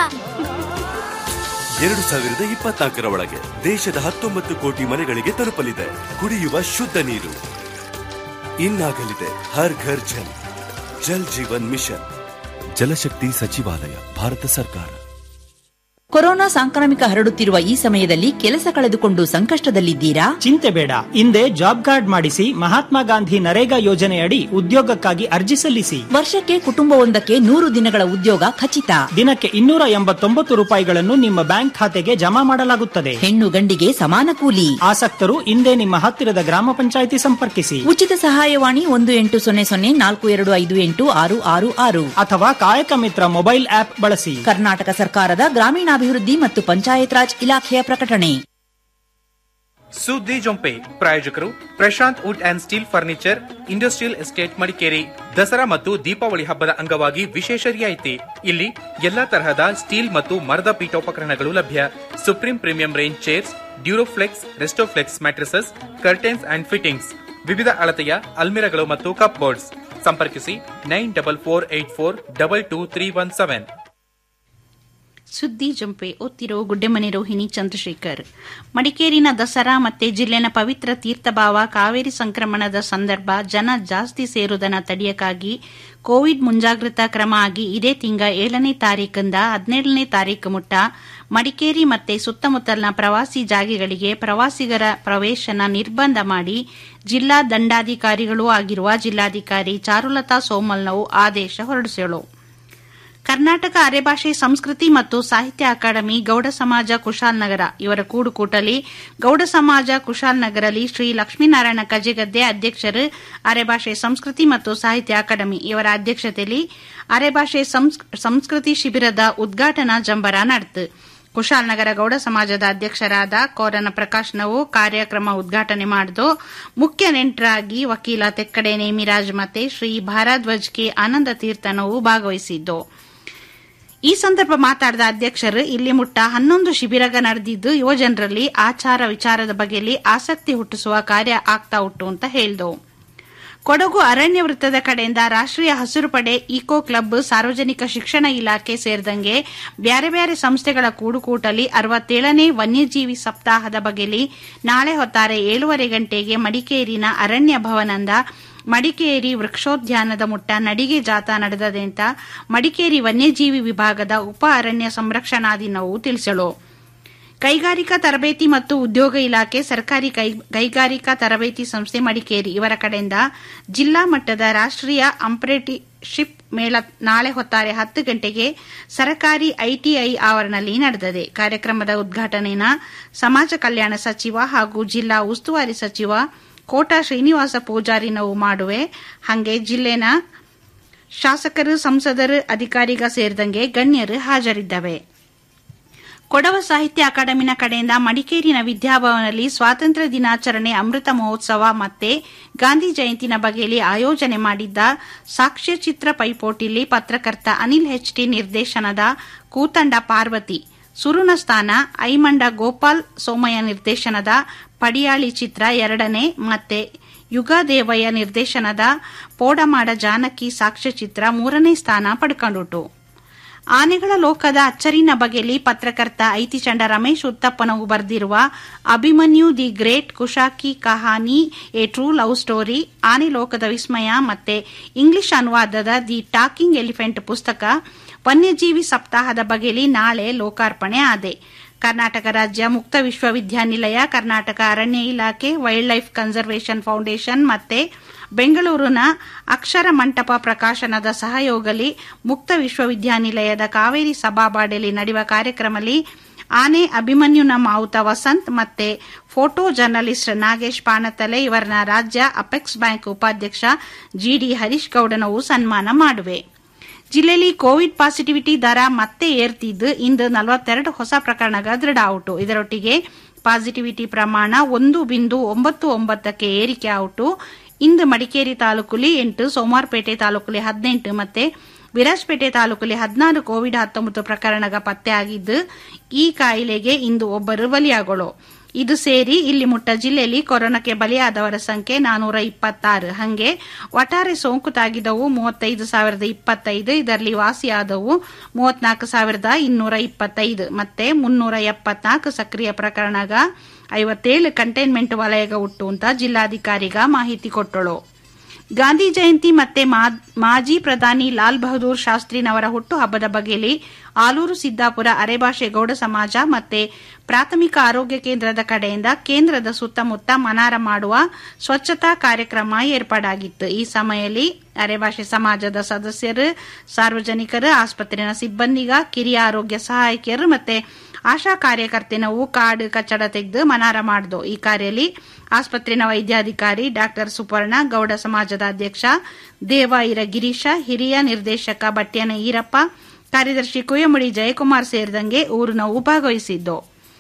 ಎರಡು ಸಾವಿರದ ಇಪ್ಪತ್ನಾಲ್ಕರ ಒಳಗೆ ದೇಶದ ಹತ್ತೊಂಬತ್ತು ಕೋಟಿ ಮನೆಗಳಿಗೆ ತಲುಪಲಿದೆ ಕುಡಿಯುವ ಶುದ್ಧ ನೀರು ಇನ್ನಾಗಲಿದೆ ಹರ್ ಘರ್ ಜಲ್ ಜಲ್ ಜೀವನ್ ಮಿಷನ್ ಜಲಶಕ್ತಿ ಸಚಿವಾಲಯ ಭಾರತ ಸರ್ಕಾರ ಕೊರೋನಾ ಸಾಂಕ್ರಾಮಿಕ ಹರಡುತ್ತಿರುವ ಈ ಸಮಯದಲ್ಲಿ ಕೆಲಸ ಕಳೆದುಕೊಂಡು ಸಂಕಷ್ಟದಲ್ಲಿದ್ದೀರಾ ಚಿಂತೆ ಬೇಡ ಹಿಂದೆ ಜಾಬ್ ಕಾರ್ಡ್ ಮಾಡಿಸಿ ಮಹಾತ್ಮ ಗಾಂಧಿ ನರೇಗಾ ಯೋಜನೆಯಡಿ ಉದ್ಯೋಗಕ್ಕಾಗಿ ಅರ್ಜಿ ಸಲ್ಲಿಸಿ ವರ್ಷಕ್ಕೆ ಕುಟುಂಬವೊಂದಕ್ಕೆ ನೂರು ದಿನಗಳ ಉದ್ಯೋಗ ಖಚಿತ ದಿನಕ್ಕೆ ಇನ್ನೂರ ಎಂಬತ್ತೊಂಬತ್ತು ರೂಪಾಯಿಗಳನ್ನು ನಿಮ್ಮ ಬ್ಯಾಂಕ್ ಖಾತೆಗೆ ಜಮಾ ಮಾಡಲಾಗುತ್ತದೆ ಹೆಣ್ಣು ಗಂಡಿಗೆ ಸಮಾನ ಕೂಲಿ ಆಸಕ್ತರು ಹಿಂದೆ ನಿಮ್ಮ ಹತ್ತಿರದ ಗ್ರಾಮ ಪಂಚಾಯಿತಿ ಸಂಪರ್ಕಿಸಿ ಉಚಿತ ಸಹಾಯವಾಣಿ ಒಂದು ಎಂಟು ಸೊನ್ನೆ ಸೊನ್ನೆ ನಾಲ್ಕು ಎರಡು ಐದು ಎಂಟು ಆರು ಆರು ಆರು ಅಥವಾ ಕಾಯಕ ಮಿತ್ರ ಮೊಬೈಲ್ ಆಪ್ ಬಳಸಿ ಕರ್ನಾಟಕ ಸರ್ಕಾರದ ಗ್ರಾಮೀಣಾಭಿವೃದ್ಧಿ ಮತ್ತು ಪಂಚಾಯತ್ ರಾಜ್ ಇಲಾಖೆಯ ಪ್ರಕಟಣೆ ಸುದ್ದಿ ಜೊಂಪೆ ಪ್ರಾಯೋಜಕರು Prashant wood and steel furniture industrial estate Madikeri Dasara ಮತ್ತು ದೀಪಾವಳಿ ಹಬ್ಬದ ಅಂಗವಾಗಿ ವಿಶೇಷ ರಿಯಾಯಿತಿ ಇಲ್ಲಿ ಎಲ್ಲಾ ತರಹದ ಸ್ಟೀಲ್ ಮತ್ತು ಮರದ ಪೀಠೋಪಕರಣಗಳು ಲಭ್ಯ supreme premium range chairs Duroflex Restoflex mattresses curtains and fittings ವಿವಿಧ ಅಳತೆಯ ಅಲ್ಮಿರಗಳು ಮತ್ತು ಕಪ್ ಬೋರ್ಡ್ಸ್ ಸಂಪರ್ಕಿಸಿ nine double four eight four double two three one seven ಸುದ್ದಿ ಜಂಪೆ ಓದ್ತಿರೋ ಗುಡ್ಡೆಮನೆ ರೋಹಿಣಿ ಚಂದ್ರಶೇಖರ್ ಮಡಿಕೇರಿನ ದಸರಾ ಮತ್ತೆ ಜಿಲ್ಲೆನ ಪವಿತ್ರ ತೀರ್ಥಭಾವ ಕಾವೇರಿ ಸಂಕ್ರಮಣದ ಸಂದರ್ಭ ಜನ ಜಾಸ್ತಿ ಸೇರುವುದನ್ನು ತಡೆಯಕ್ಕಾಗಿ ಕೋವಿಡ್ ಮುಂಜಾಗ್ರತಾ ಕ್ರಮ ಆಗಿ ಇದೇ ತಿಂಗ ಏಳನೇ ತಾರೀಕಿಂದ ಹದಿನೇಳನೇ ತಾರೀಕು ಮುಟ್ಟ ಮಡಿಕೇರಿ ಮತ್ತೆ ಸುತ್ತಮುತ್ತಲಿನ ಪ್ರವಾಸಿ ಜಾಗೆಗಳಿಗೆ ಪ್ರವಾಸಿಗರ ಪ್ರವೇಶನ ನಿರ್ಬಂಧ ಮಾಡಿ ಜಿಲ್ಲಾ ದಂಡಾಧಿಕಾರಿಗಳೂ ಆಗಿರುವ ಜಿಲ್ಲಾಧಿಕಾರಿ ಚಾರುಲತಾ ಸೋಮಲ್ನವು ಆದೇಶ ಹೊರಡಿಸಲು ಕರ್ನಾಟಕ ಅರೆಭಾಷೆ ಸಂಸ್ಕೃತಿ ಮತ್ತು ಸಾಹಿತ್ಯ ಅಕಾಡೆಮಿ ಗೌಡ ಸಮಾಜ ಕುಶಾಲ್ನಗರ ಇವರ ಕೂಡುಕೂಟಲಿ ಗೌಡ ಸಮಾಜ ಕುಶಾಲ್ನಗರಲ್ಲಿ ಶ್ರೀ ಲಕ್ಷ್ಮೀನಾರಾಯಣ ಕಜೆಗದ್ದೆ ಅಧ್ಯಕ್ಷರು ಅರೆಭಾಷೆ ಸಂಸ್ಕೃತಿ ಮತ್ತು ಸಾಹಿತ್ಯ ಅಕಾಡೆಮಿ ಇವರ ಅಧ್ಯಕ್ಷತೆಯಲ್ಲಿ ಅರೆಭಾಷೆ ಸಂಸ್ಕೃತಿ ಶಿಬಿರದ ಉದ್ಘಾಟನಾ ಜಂಬರ ನಡೆತು ಕುಶಾಲನಗರ ಗೌಡ ಸಮಾಜದ ಅಧ್ಯಕ್ಷರಾದ ಕೋರನ ಪ್ರಕಾಶ್ನವು ಕಾರ್ಯಕ್ರಮ ಉದ್ಘಾಟನೆ ಮಾಡಿದು ಮುಖ್ಯ ನೆಂಟರಾಗಿ ವಕೀಲ ತೆಕ್ಕಡೆ ನೇಮಿರಾಜ್ ಮತ್ತೆ ಶ್ರೀ ಭಾರದ್ವಾಜ್ ಕೆ ಆನಂದ ತೀರ್ಥನವು ಭಾಗವಹಿಸಿದ್ದು ಈ ಸಂದರ್ಭ ಮಾತಾಡಿದ ಅಧ್ಯಕ್ಷರು ಇಲ್ಲಿ ಮುಟ್ಟ ಹನ್ನೊಂದು ಶಿಬಿರಗ ನಡೆದಿದ್ದು ಯುವಜನರಲ್ಲಿ ಆಚಾರ ವಿಚಾರದ ಬಗೆಯಲ್ಲಿ ಆಸಕ್ತಿ ಹುಟ್ಟಿಸುವ ಕಾರ್ಯ ಆಗ್ತಾ ಉಂಟು ಅಂತ ಹೇಳಿದವು ಕೊಡಗು ಅರಣ್ಯ ವೃತ್ತದ ಕಡೆಯಿಂದ ರಾಷ್ಟ್ರೀಯ ಹಸಿರು ಪಡೆ ಇಕೋ ಕ್ಲಬ್ ಸಾರ್ವಜನಿಕ ಶಿಕ್ಷಣ ಇಲಾಖೆ ಸೇರಿದಂಗೆ ಬ್ಯಾರೆ ಬ್ಯಾರೆ ಸಂಸ್ಥೆಗಳ ಕೂಡುಕೂಟಲಿ ಅರವತ್ತೇಳನೇ ವನ್ಯಜೀವಿ ಸಪ್ತಾಹದ ಬಗೆಯಲ್ಲಿ ನಾಳೆ ಹೊತ್ತಾರೆ ಏಳೂವರೆ ಗಂಟೆಗೆ ಮಡಿಕೇರಿನ ಅರಣ್ಯ ಭವನದ ಮಡಿಕೇರಿ ವೃಕ್ಷೋದ್ಯಾನದ ಮುಟ್ಟ ನಡಿಗೆ ಜಾಥಾ ನಡೆದದೆ ಅಂತ ಮಡಿಕೇರಿ ವನ್ಯಜೀವಿ ವಿಭಾಗದ ಉಪ ಅರಣ್ಯ ಸಂರಕ್ಷಣಾಧೀನವು ತಿಳಿಸಲು ಕೈಗಾರಿಕಾ ತರಬೇತಿ ಮತ್ತು ಉದ್ಯೋಗ ಇಲಾಖೆ ಸರ್ಕಾರಿ ಕೈಗಾರಿಕಾ ತರಬೇತಿ ಸಂಸ್ಥೆ ಮಡಿಕೇರಿ ಇವರ ಕಡೆಯಿಂದ ಜಿಲ್ಲಾ ಮಟ್ಟದ ರಾಷ್ಟ್ರೀಯ ಅಂಪ್ರೆಂಟಿಶಿಪ್ ಮೇಳ ನಾಳೆ ಹೊತ್ತಾರೆ ಹತ್ತು ಗಂಟೆಗೆ ಸರ್ಕಾರಿ ಐಟಿಐ ಆವರಣದಲ್ಲಿ ನಡೆದಿದೆ ಕಾರ್ಯಕ್ರಮದ ಉದ್ಘಾಟನೆನ ಸಮಾಜ ಕಲ್ಯಾಣ ಸಚಿವ ಹಾಗೂ ಜಿಲ್ಲಾ ಉಸ್ತುವಾರಿ ಸಚಿವ ಕೋಟಾ ಶ್ರೀನಿವಾಸ ಪೂಜಾರಿನವು ಮಾಡುವೆ ಹಾಗೆ ಜಿಲ್ಲೆನ ಶಾಸಕರು ಸಂಸದರು ಅಧಿಕಾರಿಗ ಸೇರಿದಂಗೆ ಗಣ್ಯರು ಹಾಜರಿದ್ದವೆ ಕೊಡವ ಸಾಹಿತ್ಯ ಅಕಾಡೆಮಿನ ಕಡೆಯಿಂದ ಮಡಿಕೇರಿನ ವಿದ್ಯಾಭವನದಲ್ಲಿ ಸ್ವಾತಂತ್ರ್ಯ ದಿನಾಚರಣೆ ಅಮೃತ ಮಹೋತ್ಸವ ಮತ್ತೆ ಗಾಂಧಿ ಜಯಂತಿನ ಬಗೆಯಲ್ಲಿ ಆಯೋಜನೆ ಮಾಡಿದ್ದ ಸಾಕ್ಷ್ಯಚಿತ್ರ ಪೈಪೋಟಿಯಲ್ಲಿ ಪತ್ರಕರ್ತ ಅನಿಲ್ ಹೆಚ್ಟಿ ನಿರ್ದೇಶನದ ಕೂತಂಡ ಪಾರ್ವತಿ ಸುರುನ ಸ್ಥಾನ ಐಮಂಡ ಗೋಪಾಲ್ ಸೋಮಯ್ಯ ನಿರ್ದೇಶನದ ಪಡಿಯಾಳಿ ಚಿತ್ರ ಎರಡನೇ ಮತ್ತೆ ಯುಗದೇವಯ್ಯ ನಿರ್ದೇಶನದ ಪೋಡಮಾಡ ಜಾನಕಿ ಸಾಕ್ಷ್ಯಚಿತ್ರ ಮೂರನೇ ಸ್ಥಾನ ಪಡ್ಕೊಂಡಿತು ಆನೆಗಳ ಲೋಕದ ಅಚ್ಚರಿನ ಬಗೆಯಲ್ಲಿ ಪತ್ರಕರ್ತ ಐತಿಚಂಡ ರಮೇಶ್ ಉತ್ತಪ್ಪನವು ಬರೆದಿರುವ Abhimanyu the great Kushaki Kahani a true love story ಆನೆ ಲೋಕದ ವಿಸ್ಮಯ ಮತ್ತೆ ಇಂಗ್ಲಿಷ್ ಅನುವಾದದ ದಿ ಟಾಕಿಂಗ್ ಎಲಿಫೆಂಟ್ ಪುಸ್ತಕ ವನ್ಯಜೀವಿ ಸಪ್ತಾಹದ ಬಗೆಯಲ್ಲಿ ನಾಳೆ ಲೋಕಾರ್ಪಣೆ ಆದೆ ಕರ್ನಾಟಕ ರಾಜ್ಯ ಮುಕ್ತ ವಿಶ್ವವಿದ್ಯಾನಿಲಯ ಕರ್ನಾಟಕ ಅರಣ್ಯ ಇಲಾಖೆ ವೈಲ್ಡ್ ಲೈಫ್ ಕನ್ಸರ್ವೇಷನ್ ಫೌಂಡೇಶನ್ ಮತ್ತೆ ಬೆಂಗಳೂರಿನ ಅಕ್ಷರ ಮಂಟಪ ಪ್ರಕಾಶನದ ಸಹಯೋಗದಲ್ಲಿ ಮುಕ್ತ ವಿಶ್ವವಿದ್ಯಾನಿಲಯದ ಕಾವೇರಿ ಸಭಾಬಾಡೆಯಲ್ಲಿ ನಡೆಯುವ ಕಾರ್ಯಕ್ರಮದಲ್ಲಿ ಆನೆ ಅಭಿಮನ್ಯುನ ಮಾವುತ ವಸಂತ್ ಮತ್ತೆ ಫೋಟೋ ಜರ್ನಲಿಸ್ಟ್ ನಾಗೇಶ್ ಪಾಣತಲೆ ಇವರನ್ನ ರಾಜ್ಯ ಅಪೆಕ್ಸ್ ಬ್ಯಾಂಕ್ ಉಪಾಧ್ಯಕ್ಷ ಜಿಡಿ ಹರೀಶ್ ಗೌಡನವು ಸನ್ಮಾನ ಮಾಡುವೆ ಜಿಲ್ಲೆಯಲ್ಲಿ ಕೋವಿಡ್ ಪಾಸಿಟಿವಿಟಿ ದರ ಮತ್ತೆ ಏರ್ತಿದ್ದು ಇಂದು ನಲವತ್ತೆರಡು ಹೊಸ ಪ್ರಕರಣಗಳ ದೃಢ ಔಟು ಇದರೊಟ್ಟಿಗೆ ಪಾಸಿಟಿವಿಟಿ ಪ್ರಮಾಣ ಒಂದು ಬಿಂದು ಒಂಬತ್ತು ಒಂಬತ್ತಕ್ಕೆ ಏರಿಕೆ ಔಟು ಇಂದು ಮಡಿಕೇರಿ ತಾಲೂಕಲ್ಲಿ ಎಂಟು ಸೋಮವಾರಪೇಟೆ ತಾಲೂಕಲ್ಲಿ ಹದಿನೆಂಟು ಮತ್ತೆ ವಿರಾಜಪೇಟೆ ತಾಲೂಕಲ್ಲಿ ಹದಿನಾರು ಕೋವಿಡ್ ಹತ್ತೊಂಬತ್ತು ಪ್ರಕರಣಗ ಪತ್ತೆಯಾಗಿದ್ದು ಈ ಕಾಯಿಲೆಗೆ ಇಂದು ಒಬ್ಬರು ಬಲಿಯಾಗಳು ಇದು ಸೇರಿ ಇಲ್ಲಿ ಮುಟ್ಟ ಜಿಲ್ಲೆಯಲ್ಲಿ ಕೊರೋನಾಕ್ಕೆ ಬಲಿಯಾದವರ ಸಂಖ್ಯೆ ನಾನೂರ ಇಪ್ಪತ್ತಾರು ಹಂಗೆ ಒಟ್ಟಾರೆ ಸೋಂಕು ತಾಗಿದವು ಮೂವತ್ತೈದು ಸಾವಿರದ ಇಪ್ಪತ್ತೈದು ಇದರಲ್ಲಿ ವಾಸಿಯಾದವು ಮೂವತ್ನಾಲ್ಕು ಸಾವಿರದ ಇನ್ನೂರ ಇಪ್ಪತ್ತೈದು ಮತ್ತೆ ಮುನ್ನೂರ ಎಪ್ಪತ್ನಾಲ್ಕು ಸಕ್ರಿಯ ಪ್ರಕರಣಗ ಐವತ್ತೇಳು ಕಂಟೈನ್ಮೆಂಟ್ ವಲಯಗ ಉಟ್ಟು ಅಂತ ಜಿಲ್ಲಾಧಿಕಾರಿಗ ಮಾಹಿತಿ ಕೊಟ್ಟಳು ಗಾಂಧಿ ಜಯಂತಿ ಮತ್ತೆ ಮಾಜಿ ಪ್ರಧಾನಿ ಲಾಲ್ ಬಹದ್ದೂರ್ ಶಾಸ್ತ್ರಿನವರ ಹುಟ್ಟುಹಬ್ಬದ ಬಗೆಯಲ್ಲಿ ಆಲೂರು ಸಿದ್ದಾಪುರ ಅರೆಭಾಷೆ ಗೌಡ ಸಮಾಜ ಮತ್ತೆ ಪ್ರಾಥಮಿಕ ಆರೋಗ್ಯ ಕೇಂದ್ರದ ಕಡೆಯಿಂದ ಕೇಂದ್ರದ ಸುತ್ತಮುತ್ತ ಮನಾರ ಮಾಡುವ ಸ್ವಚ್ಛತಾ ಕಾರ್ಯಕ್ರಮ ಏರ್ಪಾಡಾಗಿತ್ತು ಈ ಸಮಯದಲ್ಲಿ ಅರೆಭಾಷೆ ಸಮಾಜದ ಸದಸ್ಯರು ಸಾರ್ವಜನಿಕರು ಆಸ್ಪತ್ರೆಯ ಸಿಬ್ಬಂದಿಗ ಕಿರಿಯ ಆರೋಗ್ಯ ಸಹಾಯಕಿಯರು ಮತ್ತೆ ಆಶಾ ಕಾರ್ಯಕರ್ತೆನವು ಕಾಡು ಕಚ್ಚಡ ತೆಗೆದು ಮನಾರ ಮಾಡಿದು ಈ ಕಾರ್ಯಲ್ಲಿ ಆಸ್ಪತ್ರೆನ ವೈದ್ಯಾಧಿಕಾರಿ ಡಾಕ್ಟರ್ ಸುಪರ್ಣ ಗೌಡ ಸಮಾಜದ ಅಧ್ಯಕ್ಷ ದೇವಾಯಿರ ಗಿರೀಶ ಹಿರಿಯ ನಿರ್ದೇಶಕ ಬಟ್ಯನ ಈರಪ್ಪ ಕಾರ್ಯದರ್ಶಿ ಕುಯಮುಡಿ ಜಯಕುಮಾರ್ ಸೇರಿದಂಗೆ ಊರಿನವು ಭಾಗವಹಿಸಿದ್ದು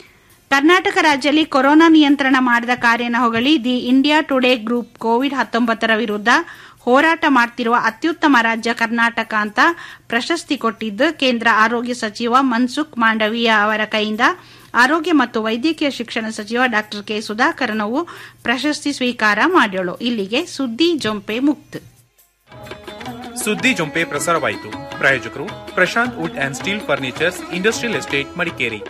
ಕರ್ನಾಟಕ ರಾಜ್ಯದಲ್ಲಿ ಕೊರೋನಾ ನಿಯಂತ್ರಣ ಮಾಡಿದ ಕಾರ್ಯನ ಹೊಗಳಿ the India Today group covid ಹತ್ತೊಂಬತ್ತರ ವಿರುದ್ಧ ಹೋರಾಟ ಮಾಡ್ತಿರುವ ಅತ್ಯುತ್ತಮ ರಾಜ್ಯ ಕರ್ನಾಟಕ ಅಂತ ಪ್ರಶಸ್ತಿ ಕೊಟ್ಟಿದ್ದು ಕೇಂದ್ರ ಆರೋಗ್ಯ ಸಚಿವ ಮನ್ಸುಖ್ ಮಾಂಡವೀಯ ಅವರ ಕೈಯಿಂದ ಆರೋಗ್ಯ ಮತ್ತು ವೈದ್ಯಕೀಯ ಶಿಕ್ಷಣ ಸಚಿವ ಡಾ ಕೆ ಸುಧಾಕರನವು ಪ್ರಶಸ್ತಿ ಸ್ವೀಕಾರ ಮಾಡ್ಯಳು ಇಲ್ಲಿಗೆ ಸುದ್ದಿ ಜೊಂಪೆ ಮುಕ್ತ ಸುದ್ದಿ ಜೊಂಪೆ ಪ್ರಸಾರವಾಯಿತು ಪ್ರಾಯೋಜಕರು Prashant wood and steel furnitures industrial estate Madikeri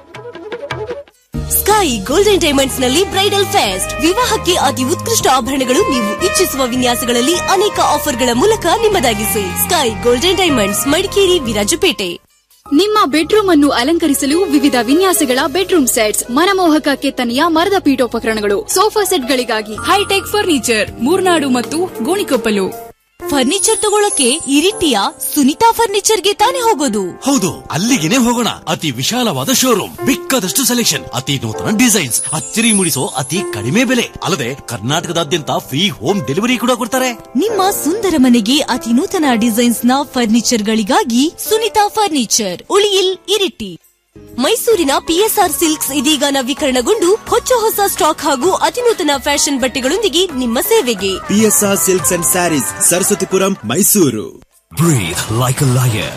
sky golden diamonds ನಲ್ಲಿ ಬ್ರೈಡಲ್ ಫೆಸ್ಟ್ ವಿವಾಹಕ್ಕೆ ಅತಿ ಉತ್ಕೃಷ್ಟ ಆಭರಣಗಳು ನೀವು ಇಚ್ಛಿಸುವ ವಿನ್ಯಾಸಗಳಲ್ಲಿ ಅನೇಕ ಆಫರ್ಗಳ ಮೂಲಕ ನಿಮ್ಮದಾಗಿಸಿ sky golden diamonds Madikeri Virajpet ನಿಮ್ಮ ಬೆಡ್ರೂಮ್ ಅನ್ನು ಅಲಂಕರಿಸಲು ವಿವಿಧ ವಿನ್ಯಾಸಗಳ ಬೆಡ್ರೂಮ್ ಸೆಟ್ಸ್ ಮನಮೋಹಕ ಕೆತ್ತನೆಯ ಮರದ ಪೀಠೋಪಕರಣಗಳು ಸೋಫಾ ಸೆಟ್ಗಳಿಗಾಗಿ ಹೈಟೆಕ್ ಫರ್ನಿಚರ್ ಮೂರ್ನಾಡು ಮತ್ತು ಗೋಣಿಕೊಪ್ಪಲು ಫರ್ನಿಚರ್ ತಗೊಳಕ್ಕೆ ಇರಿಟಿಯ ಸುನಿತಾ ಫರ್ನಿಚರ್ಗೆ ತಾನೇ ಹೋಗೋದು ಹೌದು ಅಲ್ಲಿಗೆನೆ ಹೋಗೋಣ ಅತಿ ವಿಶಾಲವಾದ ಶೋರೂಮ್ ಬೇಕಾದಷ್ಟು ಸೆಲೆಕ್ಷನ್ ಅತಿ ನೂತನ ಡಿಸೈನ್ಸ್ ಅಚ್ಚರಿ ಮೂಡಿಸೋ ಅತಿ ಕಡಿಮೆ ಬೆಲೆ ಅಲ್ಲದೆ ಕರ್ನಾಟಕದಾದ್ಯಂತ ಫ್ರೀ ಹೋಮ್ ಡೆಲಿವರಿ ಕೂಡ ಕೊಡ್ತಾರೆ ನಿಮ್ಮ ಸುಂದರ ಮನೆಗೆ ಅತಿ ನೂತನ ಡಿಸೈನ್ಸ್ ನ ಫರ್ನಿಚರ್ ಗಳಿಗಾಗಿ ಸುನಿತಾ ಫರ್ನಿಚರ್ ಉಳಿಯಿಲ್ ಇರಿಟಿ ಮೈಸೂರಿನ ಪಿಎಸ್ಆರ್ ಸಿಲ್ಕ್ಸ್ ಇದೀಗ ನವೀಕರಣಗೊಂಡು ಹೊಚ್ಚ ಹೊಸ ಸ್ಟಾಕ್ ಹಾಗೂ ಅತಿನೂತನ ಫ್ಯಾಷನ್ ಬಟ್ಟೆಗಳೊಂದಿಗೆ ನಿಮ್ಮ ಸೇವೆಗೆ PSR silks and sarees Saraswathipuram Mysuru Breathe like a lion.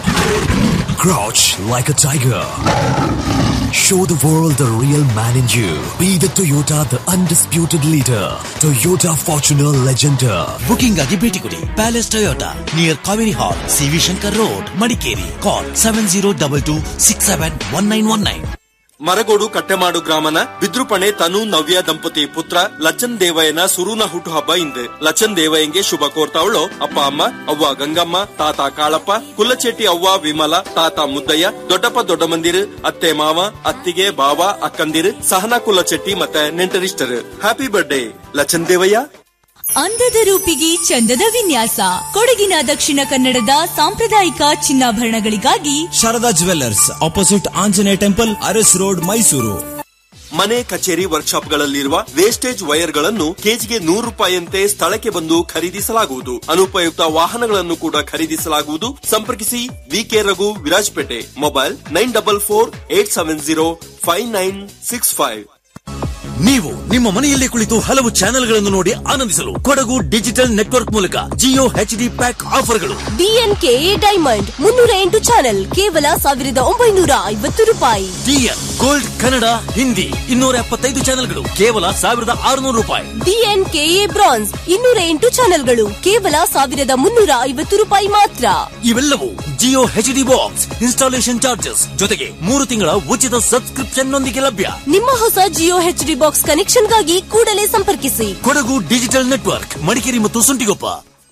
Crouch like a tiger. Show the world the real man in you. Be the Toyota, the undisputed leader. Toyota Fortuner Legender. Booking ಆಗಿ ಭೇಟಿ ಕೊಡಿ palace Toyota near Kaveri hall CV Shankar road Madikeri call seven zero double two six seven one nine one nine Maragodu Kattemadu ಗ್ರಾಮನ ಬಿದ್ರುಪಣೆ ತನು ನವ್ಯ ದಂಪತಿ ಪುತ್ರ ಲಚನ್ ದೇವಯ್ಯನ ಸುರುನ ಹುಟ್ಟುಹಬ್ಬ ಇಂದು ಲಚನ್ ದೇವಯ್ಯಂಗೆ ಶುಭ ಕೋರ್ತಾವಳು ಅಪ್ಪ ಅಮ್ಮ ಅವ್ವ ಗಂಗಮ್ಮ ತಾತ ಕಾಳಪ್ಪ ಕುಲಚೆಟ್ಟಿ ಅವ್ವ ವಿಮಲ ತಾತ ಮುದ್ದಯ್ಯ ದೊಡ್ಡಪ್ಪ ದೊಡ್ಡಮಂದಿರ್ ಅತ್ತೆ ಮಾವ ಅತ್ತಿಗೆ ಬಾವ ಅಕ್ಕಂದಿರ್ ಸಹನಾ ಕುಲಚೆಟ್ಟಿ ಮತ್ತೆ ನೆಂಟರಿಷ್ಟರು ಹ್ಯಾಪಿ ಬರ್ಡೇ ಲಚನ್ ದೇವಯ್ಯ ಅಂದದ ರೂಪಿಗೆ ಚಂದದ ವಿನ್ಯಾಸ ಕೊಡಗಿನ ದಕ್ಷಿಣ ಕನ್ನಡದ ಸಾಂಪ್ರದಾಯಿಕ ಚಿನ್ನಾಭರಣಗಳಿಗಾಗಿ Sharada jewellers opposite Anjaneya temple Aras road Mysuru ಮನೆ ಕಚೇರಿ ವರ್ಕ್ಶಾಪ್ಗಳಲ್ಲಿರುವ ವೇಸ್ಟೇಜ್ ವೈರ್ಗಳನ್ನು ಕೆಜಿಗೆ ನೂರು ರೂಪಾಯಿಯಂತೆ ಸ್ಥಳಕ್ಕೆ ಬಂದು ಖರೀದಿಸಲಾಗುವುದು ಅನುಪಯುಕ್ತ ವಾಹನಗಳನ್ನು ಕೂಡ ಖರೀದಿಸಲಾಗುವುದು ಸಂಪರ್ಕಿಸಿ VK Raghu Virajpet mobile nine double four eight seven zero five nine six five ನೀವು ನಿಮ್ಮ ಮನೆಯಲ್ಲೇ ಕುಳಿತು ಹಲವು ಚಾನೆಲ್ಗಳನ್ನು ನೋಡಿ ಆನಂದಿಸಲು ಕೊಡಗು ಡಿಜಿಟಲ್ ನೆಟ್ವರ್ಕ್ ಮೂಲಕ ಜಿಯೋ ಎಚ್ ಡಿ ಪ್ಯಾಕ್ ಆಫರ್ಗಳು ಡಿಎನ್ಕೆ ಡೈಮಂಡ್ ಮುನ್ನೂರ ಎಂಟು ಚಾನೆಲ್ ಕೇವಲ ಸಾವಿರದ ಒಂಬೈನೂರ ಐವತ್ತು ರೂಪಾಯಿ ಡಿಎನ್ ಗೋಲ್ಡ್ ಕನ್ನಡ ಹಿಂದಿ ಇನ್ನೂರ ಎಪ್ಪತ್ತೈದು ಚಾನೆಲ್ಗಳು ಕೇವಲ ಸಾವಿರದ ಆರುನೂರು ರೂಪಾಯಿ ಡಿಎನ್ಕೆಎ ಬ್ರಾನ್ಸ್ ಇನ್ನೂರ ಎಂಟು ಚಾನೆಲ್ಗಳು ಕೇವಲ ಸಾವಿರದ ಮುನ್ನೂರ ಐವತ್ತು ರೂಪಾಯಿ ಮಾತ್ರ ಇವೆಲ್ಲವೂ Jio H D box installation charges ಜೊತೆಗೆ ಮೂರು ತಿಂಗಳ ಉಚಿತ ಸಬ್ಸ್ಕ್ರಿಪ್ಷನ್ ನೊಂದಿಗೆ ಲಭ್ಯ ನಿಮ್ಮ ಹೊಸ ಜಿಯೋ ಎಚ್ ಡಿ ಬಾಕ್ಸ್ ಕನೆಕ್ಷನ್ಗಾಗಿ ಕೂಡಲೇ ಸಂಪರ್ಕಿಸಿ ಕೊಡಗು ಡಿಜಿಟಲ್ ನೆಟ್ವರ್ಕ್ ಮಡಿಕೇರಿ ಮತ್ತು ಸುಂಟಿಗೊಪ್ಪ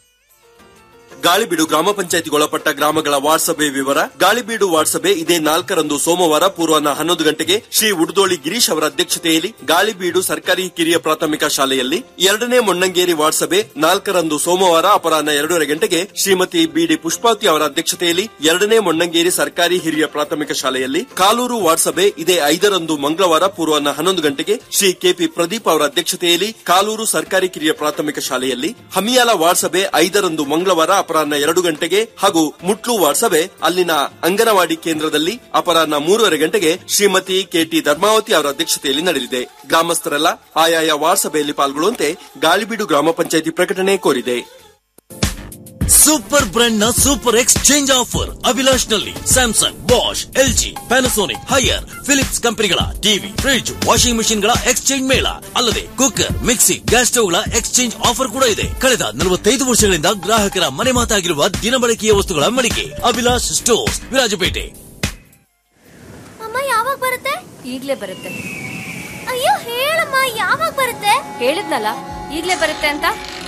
ಗಾಳಿಬೀಡು ಗ್ರಾಮ ಪಂಚಾಯತಿಗೆ ಒಳಪಟ್ಟ ಗ್ರಾಮಗಳ ವಾರ್ಡ್ ಸಭೆ ವಿವರ ಗಾಳಿಬೀಡು ವಾರ್ಡ್ ಸಭೆ ಇದೇ ನಾಲ್ಕರಂದು ಸೋಮವಾರ ಪೂರ್ವಾಹ್ನ ಹನ್ನೊಂದು ಗಂಟೆಗೆ ಶ್ರೀ ಉಡ್ದೋಳಿ ಗಿರೀಶ್ ಅವರ ಅಧ್ಯಕ್ಷತೆಯಲ್ಲಿ ಗಾಳಿಬೀಡು ಸರ್ಕಾರಿ ಕಿರಿಯ ಪ್ರಾಥಮಿಕ ಶಾಲೆಯಲ್ಲಿ ಎರಡನೇ ಮೊಣ್ಣಂಗೇರಿ ವಾರ್ಡ್ ಸಭೆ ನಾಲ್ಕರಂದು ಸೋಮವಾರ ಅಪರಾಹ್ನ ಎರಡೂವರೆ ಗಂಟೆಗೆ ಶ್ರೀಮತಿ ಬಿಡಿ ಪುಷ್ಪಾವತಿ ಅವರ ಅಧ್ಯಕ್ಷತೆಯಲ್ಲಿ ಎರಡನೇ ಮೊಣ್ಣಂಗೇರಿ ಸರ್ಕಾರಿ ಹಿರಿಯ ಪ್ರಾಥಮಿಕ ಶಾಲೆಯಲ್ಲಿ ಕಾಲೂರು ವಾರ್ಡ್ ಸಭೆ ಇದೇ ಐದರಂದು ಮಂಗಳವಾರ ಪೂರ್ವಾಹ್ನ ಹನ್ನೊಂದು ಗಂಟೆಗೆ ಶ್ರೀ ಕೆಪಿ ಪ್ರದೀಪ್ ಅವರ ಅಧ್ಯಕ್ಷತೆಯಲ್ಲಿ ಕಾಲೂರು ಸರ್ಕಾರಿ ಕಿರಿಯ ಪ್ರಾಥಮಿಕ ಶಾಲೆಯಲ್ಲಿ ಹಮಿಯಾಲ ವಾರ್ಡ್ ಸಭೆ ಐದರಂದು ಮಂಗಳವಾರ ಅಪರಾಹ್ನ ಎರಡು ಗಂಟೆಗೆ ಹಾಗೂ ಮುಟ್ಲು ವಾರ್ಡ್ ಸಭೆ ಅಲ್ಲಿನ ಅಂಗನವಾಡಿ ಕೇಂದ್ರದಲ್ಲಿ ಅಪರಾಹ್ನ ಮೂರುವರೆ ಗಂಟೆಗೆ ಶ್ರೀಮತಿ ಕೆಟಿ ಧರ್ಮಾವತಿ ಅವರ ಅಧ್ಯಕ್ಷತೆಯಲ್ಲಿ ನಡೆಯಲಿದೆ ಗ್ರಾಮಸ್ಥರೆಲ್ಲ ಆಯಾಯ ವಾರ್ಡ್ ಸಭೆಯಲ್ಲಿ ಪಾಲ್ಗೊಳ್ಳುವಂತೆ ಗಾಳಿಬೀಡು ಗ್ರಾಮ ಪಂಚಾಯಿತಿ ಪ್ರಕಟಣೆ ಕೋರಿದೆ ಸೂಪರ್ ಬ್ರ್ಯಾಂಡ್ ನ ಸೂಪರ್ ಎಕ್ಸ್ಚೇಂಜ್ ಆಫರ್ ಅಭಿಲಾಷ್ ನಲ್ಲಿ Samsung Bosch LG Panasonic Haier Philips ಕಂಪನಿಗಳ ಟಿವಿ ಫ್ರಿಡ್ಜ್ ವಾಷಿಂಗ್ ಮೆಷಿನ್ ಗಳ ಎಕ್ಸ್ಚೇಂಜ್ ಮೇಳ ಅಲ್ಲದೆ ಕುಕ್ಕರ್ ಮಿಕ್ಸಿ ಗ್ಯಾಸ್ ಸ್ಟವ್ ಗಳ ಎಕ್ಸ್ಚೇಂಜ್ ಆಫರ್ ಕೂಡ ಇದೆ ಕಳೆದ ನಲವತ್ತೈದು ವರ್ಷಗಳಿಂದ ಗ್ರಾಹಕರ ಮನೆ ಮಾತಾಗಿರುವ ದಿನಬಳಕೆಯ ವಸ್ತುಗಳ ಮಳಿಗೆ ಅಭಿಲಾಷ್ ಸ್ಟೋರ್ಸ್ ವಿರಾಜಪೇಟೆ ಅಮ್ಮ ಯಾವಾಗ ಬರುತ್ತೆ ಈಗ್ಲೇ ಬರುತ್ತೆ ಅಯ್ಯೋ ಹೇಳಮ್ಮ ಯಾವಾಗ ಬರುತ್ತೆ ಹೇಳಿದ್ನಲ್ಲ ಈಗ್ಲೇ ಬರುತ್ತೆ ಅಂತ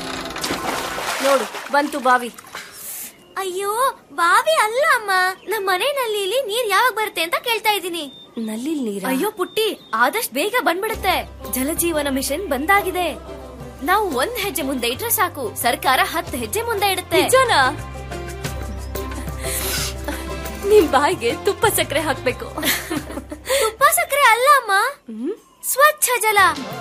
ನೋಡು ಬಂತು ಬಾವಿ ಅಯ್ಯೋ ಬಾವಿ ಅಲ್ಲ ಅಮ್ಮ ನಮ್ಮ ಮನೆ ನಲ್ಲಿಲಿ ನೀರ್ ಯಾವಾಗ ಬರುತ್ತೆ ಅಂತ ಕೇಳ್ತಾ ಇದ್ದೀನಿ ನಲ್ಲಿ ನೀರ ಅಯ್ಯೋ ಪುಟ್ಟಿ ಆದಷ್ಟು ಬೇಗ ಬಂದ್ಬಿಡುತ್ತೆ ಜಲಜೀವನ ಮಿಷನ್ ಬಂದಾಗಿದೆ ನಾವು ಒಂದ್ ಹೆಜ್ಜೆ ಮುಂದೆ ಇಟ್ರೆ ಸಾಕು ಸರ್ಕಾರ ಹತ್ತು ಹೆಜ್ಜೆ ಮುಂದೆ ಇಡುತ್ತೆ ನಿಜನಾ ನಿಮ್ ಬಾಯಿಗೆ ತುಪ್ಪ ಸಕ್ಕರೆ ಹಾಕ್ಬೇಕು ತುಪ್ಪ ಸಕ್ಕರೆ ಅಲ್ಲ ಅಮ್ಮ ಸ್ವಚ್ಛ ಜಲ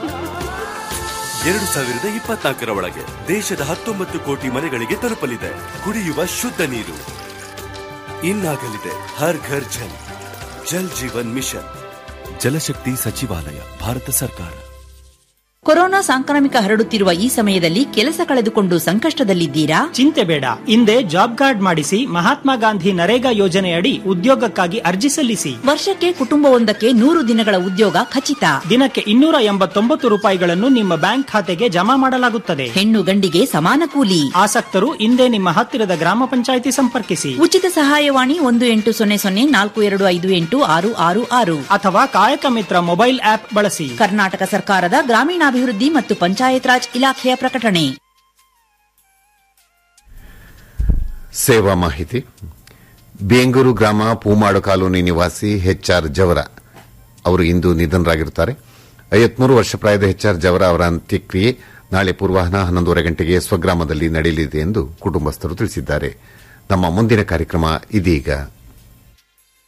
ಎರಡು ಸಾವಿರದ ಇಪ್ಪತ್ನಾಲ್ಕರ ಒಳಗೆ ದೇಶದ ಹತ್ತೊಂಬತ್ತು ಕೋಟಿ ಮನೆಗಳಿಗೆ ತಲುಪಲಿದೆ ಕುಡಿಯುವ ಶುದ್ಧ ನೀರು ಇನ್ನಾಗಲಿದೆ ಹರ್ ಘರ್ ಜಲ್ ಜಲ್ ಜೀವನ್ ಮಿಷನ್ ಜಲಶಕ್ತಿ ಸಚಿವಾಲಯ ಭಾರತ ಸರ್ಕಾರ ಕೊರೋನಾ ಸಾಂಕ್ರಾಮಿಕ ಹರಡುತ್ತಿರುವ ಈ ಸಮಯದಲ್ಲಿ ಕೆಲಸ ಕಳೆದುಕೊಂಡು ಸಂಕಷ್ಟದಲ್ಲಿದ್ದೀರಾ ಚಿಂತೆ ಬೇಡ ಹಿಂದೆ ಜಾಬ್ ಕಾರ್ಡ್ ಮಾಡಿಸಿ ಮಹಾತ್ಮ ಗಾಂಧಿ ನರೇಗಾ ಯೋಜನೆಯಡಿ ಉದ್ಯೋಗಕ್ಕಾಗಿ ಅರ್ಜಿ ಸಲ್ಲಿಸಿ ವರ್ಷಕ್ಕೆ ಕುಟುಂಬವೊಂದಕ್ಕೆ ನೂರು ದಿನಗಳ ಉದ್ಯೋಗ ಖಚಿತ ದಿನಕ್ಕೆ ಇನ್ನೂರ ಎಂಬತ್ತೊಂಬತ್ತು ರೂಪಾಯಿಗಳನ್ನು ನಿಮ್ಮ ಬ್ಯಾಂಕ್ ಖಾತೆಗೆ ಜಮಾ ಮಾಡಲಾಗುತ್ತದೆ ಹೆಣ್ಣು ಗಂಡಿಗೆ ಸಮಾನ ಕೂಲಿ ಆಸಕ್ತರು ಹಿಂದೆ ನಿಮ್ಮ ಹತ್ತಿರದ ಗ್ರಾಮ ಪಂಚಾಯಿತಿ ಸಂಪರ್ಕಿಸಿ ಉಚಿತ ಸಹಾಯವಾಣಿ ಒಂದು ಎಂಟು ಸೊನ್ನೆ ಸೊನ್ನೆ ನಾಲ್ಕು ಎರಡು ಐದು ಎಂಟು ಆರು ಆರು ಆರು ಅಥವಾ ಕಾಯಕ ಮಿತ್ರ ಮೊಬೈಲ್ ಆಪ್ ಬಳಸಿ ಕರ್ನಾಟಕ ಸರ್ಕಾರದ ಗ್ರಾಮೀಣಾಭಿವೃದ್ಧಿ ಮತ್ತು ಪಂಚಾಯತ್ ರಾಜ್ ಇಲಾಖೆಯ ಪ್ರಕಟಣೆ ಸೇವಾ ಮಾಹಿತಿ ಬೇಂಗೂರು ಗ್ರಾಮ ಪೂಮಾಡು ಕಾಲೋನಿ ನಿವಾಸಿ ಎಚ್ಆರ್ ಜವರ ಅವರು ಇಂದು ನಿಧನರಾಗಿರುತ್ತಾರೆ ಐವತ್ಮೂರು ವರ್ಷ ಪ್ರಾಯದ ಎಚ್ಆರ್ ಜವರ ಅವರ ಅಂತ್ಯಕ್ರಿಯೆ ನಾಳೆ ಪೂರ್ವಾಹ್ನ ಹನ್ನೊಂದೂವರೆ ಗಂಟೆಗೆ ಸ್ವಗ್ರಾಮದಲ್ಲಿ ನಡೆಯಲಿದೆ ಎಂದು ಕುಟುಂಬಸ್ಥರು ತಿಳಿಸಿದ್ದಾರೆ ನಮ್ಮ ಮುಂದಿನ ಕಾರ್ಯಕ್ರಮ ಇದೀಗ